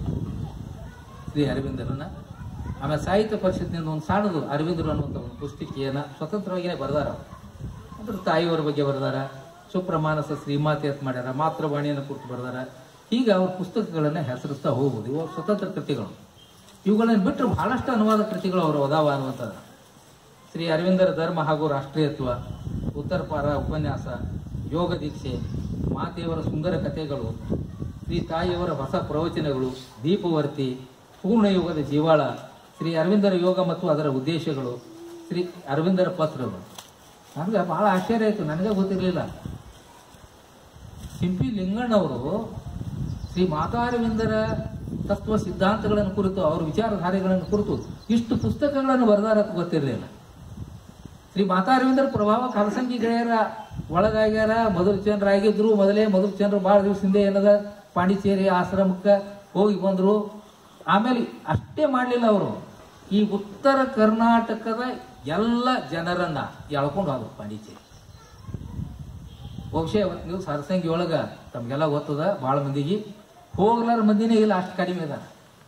ಶ್ರೀ ಅರವಿಂದರನ್ನ ಆಮೇಲೆ ಸಾಹಿತ್ಯ ಪರಿಷತ್ನಿಂದ ಒಂದು ಸಣ್ಣದು ಅರವಿಂದರು ಅನ್ನುವಂಥ ಒಂದು ಪುಸ್ತಿಕೆಯನ್ನ ಸ್ವತಂತ್ರವಾಗಿಯೇ ಬರೆದಾರ ಅವ್ರು. ಅದ್ರ ತಾಯಿಯವರ ಬಗ್ಗೆ ಬರೆದಾರ ಸುಪ್ರಮಾನಸ ಶ್ರೀಮಾತೆ ಅಂತ ಮಾಡ್ಯಾರ ಮಾತೃವಾಣಿಯನ್ನು ಕುರಿತು ಬರೆದಾರ ಹೀಗೆ ಅವ್ರ ಪುಸ್ತಕಗಳನ್ನ ಹೆಸರಿಸ್ತಾ ಹೋಗ್ಬೋದು ಇವು ಅವ್ರ ಸ್ವತಂತ್ರ ಕೃತಿಗಳು ಇವುಗಳನ್ನು ಬಿಟ್ಟರೆ ಬಹಳಷ್ಟು ಅನುವಾದ ಕೃತಿಗಳು ಅವರು ಅದಾವ ಅನ್ನುವಂಥದ್ದು ಶ್ರೀ ಅರವಿಂದರ ಧರ್ಮ ಹಾಗೂ ರಾಷ್ಟ್ರೀಯತ್ವ ಉತ್ತರ ಪಾರ ಉಪನ್ಯಾಸ ಯೋಗ ದೀಕ್ಷೆ ಮಾತೆಯವರ ಸುಂದರ ಕಥೆಗಳು ಶ್ರೀ ತಾಯಿಯವರ ಹೊಸ ಪ್ರವಚನಗಳು ದೀಪವರ್ತಿ ಪೂರ್ಣಯುಗದ ಜೀವಾಳ ಶ್ರೀ ಅರವಿಂದರ ಯೋಗ ಮತ್ತು ಅದರ ಉದ್ದೇಶಗಳು ಶ್ರೀ ಅರವಿಂದರ ಪತ್ರಗಳು ನನಗೆ ಬಹಳ ಆಶ್ಚರ್ಯ ಆಯಿತು ನನಗೆ ಗೊತ್ತಿರಲಿಲ್ಲ ಸಿಂಪಿ ಲಿಂಗಣ್ಣವರು ಶ್ರೀ ಮಾತಾರವಿಂದರ ತತ್ವ ಸಿದ್ಧಾಂತಗಳನ್ನು ಕುರಿತು ಅವರ ವಿಚಾರಧಾರೆಗಳನ್ನು ಕುರಿತು ಇಷ್ಟು ಪುಸ್ತಕಗಳನ್ನು ಬರೆದಾರ ಅಂತ ಗೊತ್ತಿರಲಿಲ್ಲ ಶ್ರೀ ಮಾತಾರವಿಂದರ ಪ್ರಭಾವ ಕಲಸಂಗಿ ಗೆಳೆಯರ ಒಳಗಾಗ್ಯಾರ ಮಧುರಚಂದ್ರಾಗಿದ್ರು ಮೊದಲೇ ಮಧುರಚಂದ್ರ ಭಾಳ ದಿವಸ ಹಿಂದೆ ಏನದ ಪಾಂಡಿಚೇರಿ ಆಶ್ರಮಕ್ಕೆ ಹೋಗಿ ಬಂದ್ರು ಆಮೇಲೆ ಅಷ್ಟೇ ಮಾಡಲಿಲ್ಲ ಅವರು ಈ ಉತ್ತರ ಕರ್ನಾಟಕದ ಎಲ್ಲ ಜನರನ್ನ ಎಳ್ಕೊಂಡು ಹೋದ್ರು ಪಾಂಡಿಚೇರಿ ಬಹುಶಃ ಇವತ್ತು ನೀವು ಸರಸಂಗಿ ಒಳಗ ತಮ್ಗೆಲ್ಲ ಗೊತ್ತದ ಭಾಳ ಮಂದಿಗೆ ಹೋಗ್ಲಾರ ಮಂದಿನೇ ಇಲ್ಲ ಅಷ್ಟು ಕಡಿಮೆ ಅದ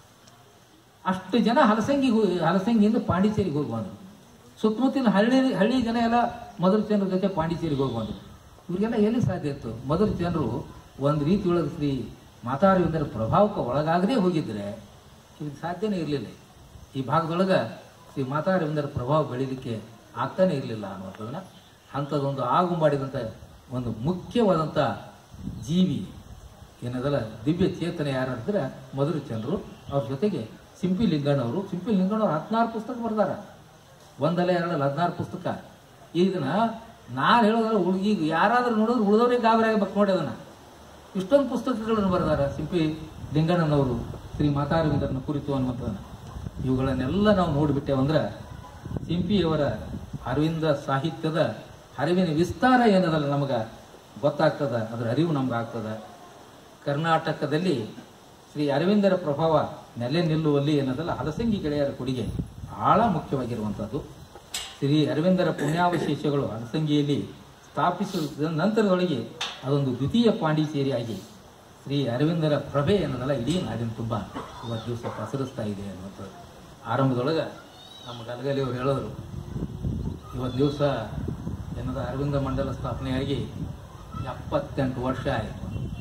ಅಷ್ಟು ಜನ ಹಲಸಂಗಿಗೆ ಹೋಗಿ ಹಲಸಂಗಿಯಿಂದ ಪಾಂಡಿಚೇರಿಗೆ ಹೋಗಿ ಬಂದ್ರು ಸುತ್ತಮುತ್ತಲಿನ ಹಳ್ಳಿ ಹಳ್ಳಿ ಜನ ಎಲ್ಲ ಮೊದಲು ಜನರ ಜೊತೆ ಪಾಂಡಿಚೇರಿಗೆ ಹೋಗಿ ಬಂದ್ರು ಇವ್ರಿಗೆಲ್ಲ ಎಲ್ಲಿ ಸಾಧ್ಯ ಇತ್ತು ಮೊದಲು ಜನರು ಒಂದು ರೀತಿ ಒಳಗೆ ಶ್ರೀ ಮಾತಾರವಿಂದರ ಪ್ರಭಾವಕ್ಕೆ ಒಳಗಾಗದೇ ಹೋಗಿದ್ರೆ ಇದಕ್ಕೆ ಸಾಧ್ಯನೇ ಇರಲಿಲ್ಲ ಈ ಭಾಗದೊಳಗೆ ಶ್ರೀ ಮಾತಾರವಿಂದರ ಪ್ರಭಾವ ಬೆಳೀಲಿಕ್ಕೆ ಆಗ್ತಾನೆ ಇರಲಿಲ್ಲ ಅನ್ನುವಂಥದ್ದನ್ನ ಅಂಥದ್ದೊಂದು ಆಗು ಮಾಡಿದಂಥ ಒಂದು ಮುಖ್ಯವಾದಂಥ ಜೀವಿ ಏನದಲ್ಲ ದಿವ್ಯ ಚೇತನ ಯಾರಂದ್ರೆ ಮಧುರ ಚಂದ್ರು ಅವ್ರ ಜೊತೆಗೆ ಸಿಂಪಿ ಲಿಂಗಣ್ಣವರು ಸಿಂಪಿ ಲಿಂಗಣ್ಣವ್ರು ಹದಿನಾರು ಪುಸ್ತಕ ಬರ್ದಾರ ಒಂದಲ್ಲ ಎರಡಲ್ಲ ಹದಿನಾರು ಪುಸ್ತಕ ಇದನ್ನ ನಾನು ಹೇಳೋದ್ರ ಈಗ ಯಾರಾದ್ರೂ ನೋಡಿದ್ರೆ ಉಳಿದವ್ರಿಗೆ ಗಾಬರಿ ಆಗ್ಬೇಕು ನೋಡಿ ಅದನ್ನ ಇಷ್ಟೊಂದು ಪುಸ್ತಕಗಳನ್ನು ಬರೆದಾರ ಸಿಂಪಿ ಲಿಂಗಣ್ಣನವರು ಶ್ರೀ ಮಾತಾರವಿಂದರನ ಕುರಿತು ಅನ್ನುವಂಥದ್ದನ್ನ ಇವುಗಳನ್ನೆಲ್ಲ ನಾವು ನೋಡಿಬಿಟ್ಟೇವಂದ್ರೆ ಸಿಂಪಿಯವರ ಅರವಿಂದ ಸಾಹಿತ್ಯದ ಅರಿವಿನ ವಿಸ್ತಾರ ಏನದಲ್ಲ ನಮಗೆ ಗೊತ್ತಾಗ್ತದ ಅದರ ಅರಿವು ನಮ್ಗೆ ಆಗ್ತದ ಕರ್ನಾಟಕದಲ್ಲಿ ಶ್ರೀ ಅರವಿಂದರ ಪ್ರಭಾವ ನೆಲೆ ನಿಲ್ಲುವಲ್ಲಿ ಏನದಲ್ಲ ಹಲಸಂಗಿ ಗೆಳೆಯರ ಕೊಡುಗೆ ಬಹಳ ಮುಖ್ಯವಾಗಿರುವಂಥದ್ದು ಶ್ರೀ ಅರವಿಂದರ ಪುಣ್ಯಾವಶೇಷಗಳು ಹಲಸಂಗಿಯಲ್ಲಿ ಸ್ಥಾಪಿಸಿದ ನಂತರದೊಳಗೆ ಅದೊಂದು ದ್ವಿತೀಯ ಪಾಂಡಿಚೇರಿಯಾಗಿ ಶ್ರೀ ಅರವಿಂದರ ಪ್ರಭೆ ಏನದಲ್ಲ ಇಡೀ ನಾಡಿನ ತುಂಬ ಇವತ್ತು ದಿವಸ ಪಸರಿಸ್ತಾ ಇದೆ ಅನ್ನುವಂಥದ್ದು ಆರಂಭದೊಳಗೆ ನಮ್ಮ ಗಲಗಲಿ ಅವರು ಹೇಳಿದ್ರು ಇವತ್ತು ದಿವಸ ಏನದ ಅರವಿಂದ ಮಂಡಲ ಸ್ಥಾಪನೆಯಾಗಿ ಎಪ್ಪತ್ತೆಂಟು ವರ್ಷ ಆಯಿತು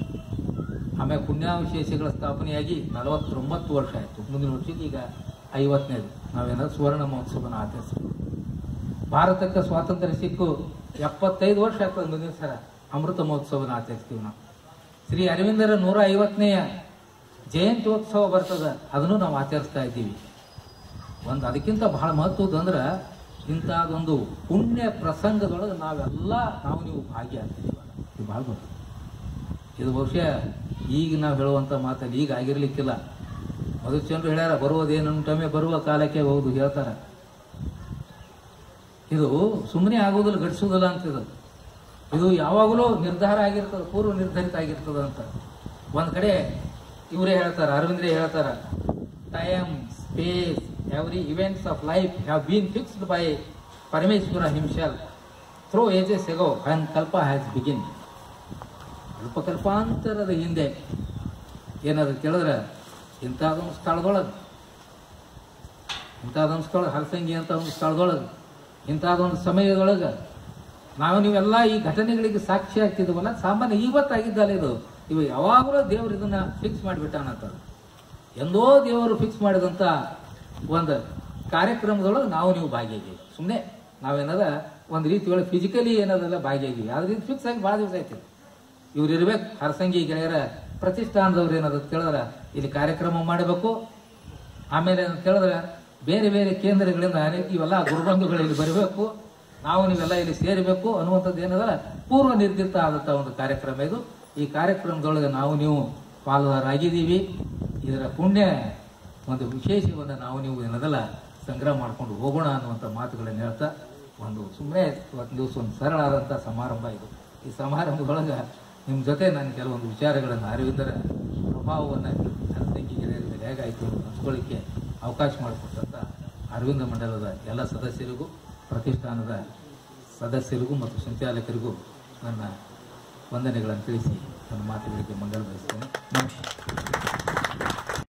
ಆಮೇಲೆ ಪುಣ್ಯಾವಶೇಷಗಳ ಸ್ಥಾಪನೆಯಾಗಿ ನಲವತ್ತೊಂಬತ್ತು ವರ್ಷ ಆಯಿತು ಮುಂದಿನ ವರ್ಷಕ್ಕೆ ಈಗ ಐವತ್ತನೇದು ನಾವೇನಾದ್ರು ಸುವರ್ಣ ಮಹೋತ್ಸವನ ಆಚರಿಸ್ತೀವಿ ಭಾರತಕ್ಕೆ ಸ್ವಾತಂತ್ರ್ಯ ಸಿಕ್ಕು ಎಪ್ಪತ್ತೈದು ವರ್ಷ ಆಗ್ತದೆ ಮುಂದಿನ ಸಲ ಅಮೃತ ಮಹೋತ್ಸವನ ಆಚರಿಸ್ತೀವಿ ನಾವು ಶ್ರೀ ಅರವಿಂದರ ನೂರ ಐವತ್ತನೆಯ ಜಯಂತ್ಯೋತ್ಸವ ಬರ್ತದ ಅದನ್ನು ನಾವು ಆಚರಿಸ್ತಾ ಇದ್ದೀವಿ ಒಂದು ಅದಕ್ಕಿಂತ ಬಹಳ ಮಹತ್ವದ ಅಂದ್ರೆ ಇಂಥದ್ದೊಂದು ಪುಣ್ಯ ಪ್ರಸಂಗದೊಳಗೆ ನಾವೆಲ್ಲ ನಾವು ನೀವು ಭಾಗಿಯಾಗ್ತೀವಿ ಇದು ಭಾಳ ಗೊತ್ತು ಇದು ಬಹುಶಃ ಈಗ ನಾವು ಹೇಳುವಂಥ ಮಾತಲ್ಲಿ ಈಗ ಆಗಿರ್ಲಿಕ್ಕಿಲ್ಲ ಮಧುಚಂದ್ರ ಹೇಳ್ಯಾರ ಬರುವುದೇನುಂಟೊಮ್ಮೆ ಬರುವ ಕಾಲಕ್ಕೆ ಹೌದು ಹೇಳ್ತಾರ ಇದು ಸುಮ್ಮನೆ ಆಗೋದಿಲ್ಲ ಗಡಿಸೋದಿಲ್ಲ ಅಂತಿದು ಇದು ಯಾವಾಗಲೂ ನಿರ್ಧಾರ ಆಗಿರ್ತದೆ ಪೂರ್ವ ನಿರ್ಧರಿತ ಆಗಿರ್ತದ ಅಂತ ಒಂದ್ ಕಡೆ ಇವರೇ ಹೇಳ್ತಾರ ಅರವಿಂದ್ರೇ ಹೇಳ್ತಾರ time space every events of life have been fixed by Parameshwara himself through ages ago an kalpa has begin ಅಲ್ಪ ಕಲ್ಪಾಂತರದ ಹಿಂದೆ ಏನಾದ್ರು ಕೇಳಿದ್ರೆ ಇಂಥದೊಂದು ಸ್ಥಳದೊಳಗೆ ಇಂಥದೊಂದು ಸ್ಥಳ ಹಲಸಂಗಿ ಅಂತ ಒಂದು ಸ್ಥಳದೊಳಗೆ ಇಂಥದೊಂದು ಸಮಯದೊಳಗೆ ನಾವು ನೀವೆಲ್ಲ ಈ ಘಟನೆಗಳಿಗೆ ಸಾಕ್ಷಿ ಆಗ್ತಿದ್ವಲ್ಲ ಸಾಮಾನ್ಯ ಇವತ್ತಾಗಿದ್ದಲ್ಲ ಇದು ಇವು ಯಾವಾಗಲೂ ದೇವರು ಇದನ್ನ ಫಿಕ್ಸ್ ಮಾಡಿಬಿಟ್ಟಾನಂತ ಎಂದೋ ದೇವರು ಫಿಕ್ಸ್ ಮಾಡಿದಂಥ ಒಂದು ಕಾರ್ಯಕ್ರಮದೊಳಗೆ ನಾವು ನೀವು ಭಾಗಿಯಾಗಿವಿ ಸುಮ್ಮನೆ ನಾವೇನದ ಒಂದು ರೀತಿ ಒಳಗೆ ಫಿಸಿಕಲಿ ಏನದಲ್ಲ ಭಾಗಿಯಾಗಿವಿ ಆದ್ರಿಂದ ಫಿಕ್ಸ್ ಆಗಿ ಭಾಳ ದಿವಸ ಆಯ್ತು ಇವ್ರು ಇರ್ಬೇಕು ಹರಸಂಗಿ ಗೆಳೆಯರ ಪ್ರತಿಷ್ಠಾನದವ್ರು ಏನದ ಕೇಳಿದ್ರೆ ಇಲ್ಲಿ ಕಾರ್ಯಕ್ರಮ ಮಾಡಬೇಕು ಆಮೇಲೆ ಏನಂತ ಕೇಳಿದ್ರೆ ಬೇರೆ ಬೇರೆ ಕೇಂದ್ರಗಳಿಂದ ಅನೇಕ ಇವೆಲ್ಲ ಗುರುಬಂಧುಗಳು ಇಲ್ಲಿ ಬರಬೇಕು ನಾವು ನೀವೆಲ್ಲ ಇಲ್ಲಿ ಸೇರಬೇಕು ಅನ್ನುವಂಥದ್ದು ಏನದಲ್ಲ ಪೂರ್ವ ನಿರ್ದಿಷ್ಟ ಆದಂಥ ಒಂದು ಕಾರ್ಯಕ್ರಮ ಇದು ಈ ಕಾರ್ಯಕ್ರಮದೊಳಗೆ ನಾವು ನೀವು ಪಾಲುದಾರಾಗಿದ್ದೀವಿ ಇದರ ಪುಣ್ಯ ಒಂದು ವಿಶೇಷವನ್ನು ನಾವು ನೀವು ಏನದಲ್ಲ ಸಂಗ್ರಹ ಮಾಡ್ಕೊಂಡು ಹೋಗೋಣ ಅನ್ನುವಂಥ ಮಾತುಗಳನ್ನು ಹೇಳ್ತಾ ಒಂದು ಸುಮ್ಮನೆ ಇವತ್ತು ದಿವಸ ಒಂದು ಸರಳಾದಂಥ ಸಮಾರಂಭ ಇದು ಈ ಸಮಾರಂಭದೊಳಗೆ ನಿಮ್ಮ ಜೊತೆ ನಾನು ಕೆಲವೊಂದು ವಿಚಾರಗಳನ್ನು ಅರಿವಿದ್ದರ ಪ್ರಭಾವವನ್ನು ಜನಸಂಖ್ಯೆ ಗೆಳೆಯರ ಮೇಲೆ ಹೇಗಾಯಿತು ಅಂತ ಹಂಚ್ಕೊಳ್ಳಿಕ್ಕೆ ಅವಕಾಶ ಮಾಡಿಕೊಟ್ಟಂಥ ಅರವಿಂದ ಮಂಡಲದ ಎಲ್ಲ ಸದಸ್ಯರಿಗೂ ಪ್ರತಿಷ್ಠಾನದ ಸದಸ್ಯರಿಗೂ ಮತ್ತು ಸಂಚಾಲಕರಿಗೂ ನನ್ನ ವಂದನೆಗಳನ್ನು ತಿಳಿಸಿ ನನ್ನ ಮಾತುಗಳಿಗೆ ಮಂಗಳ ಬಯಸ್ತೇನೆ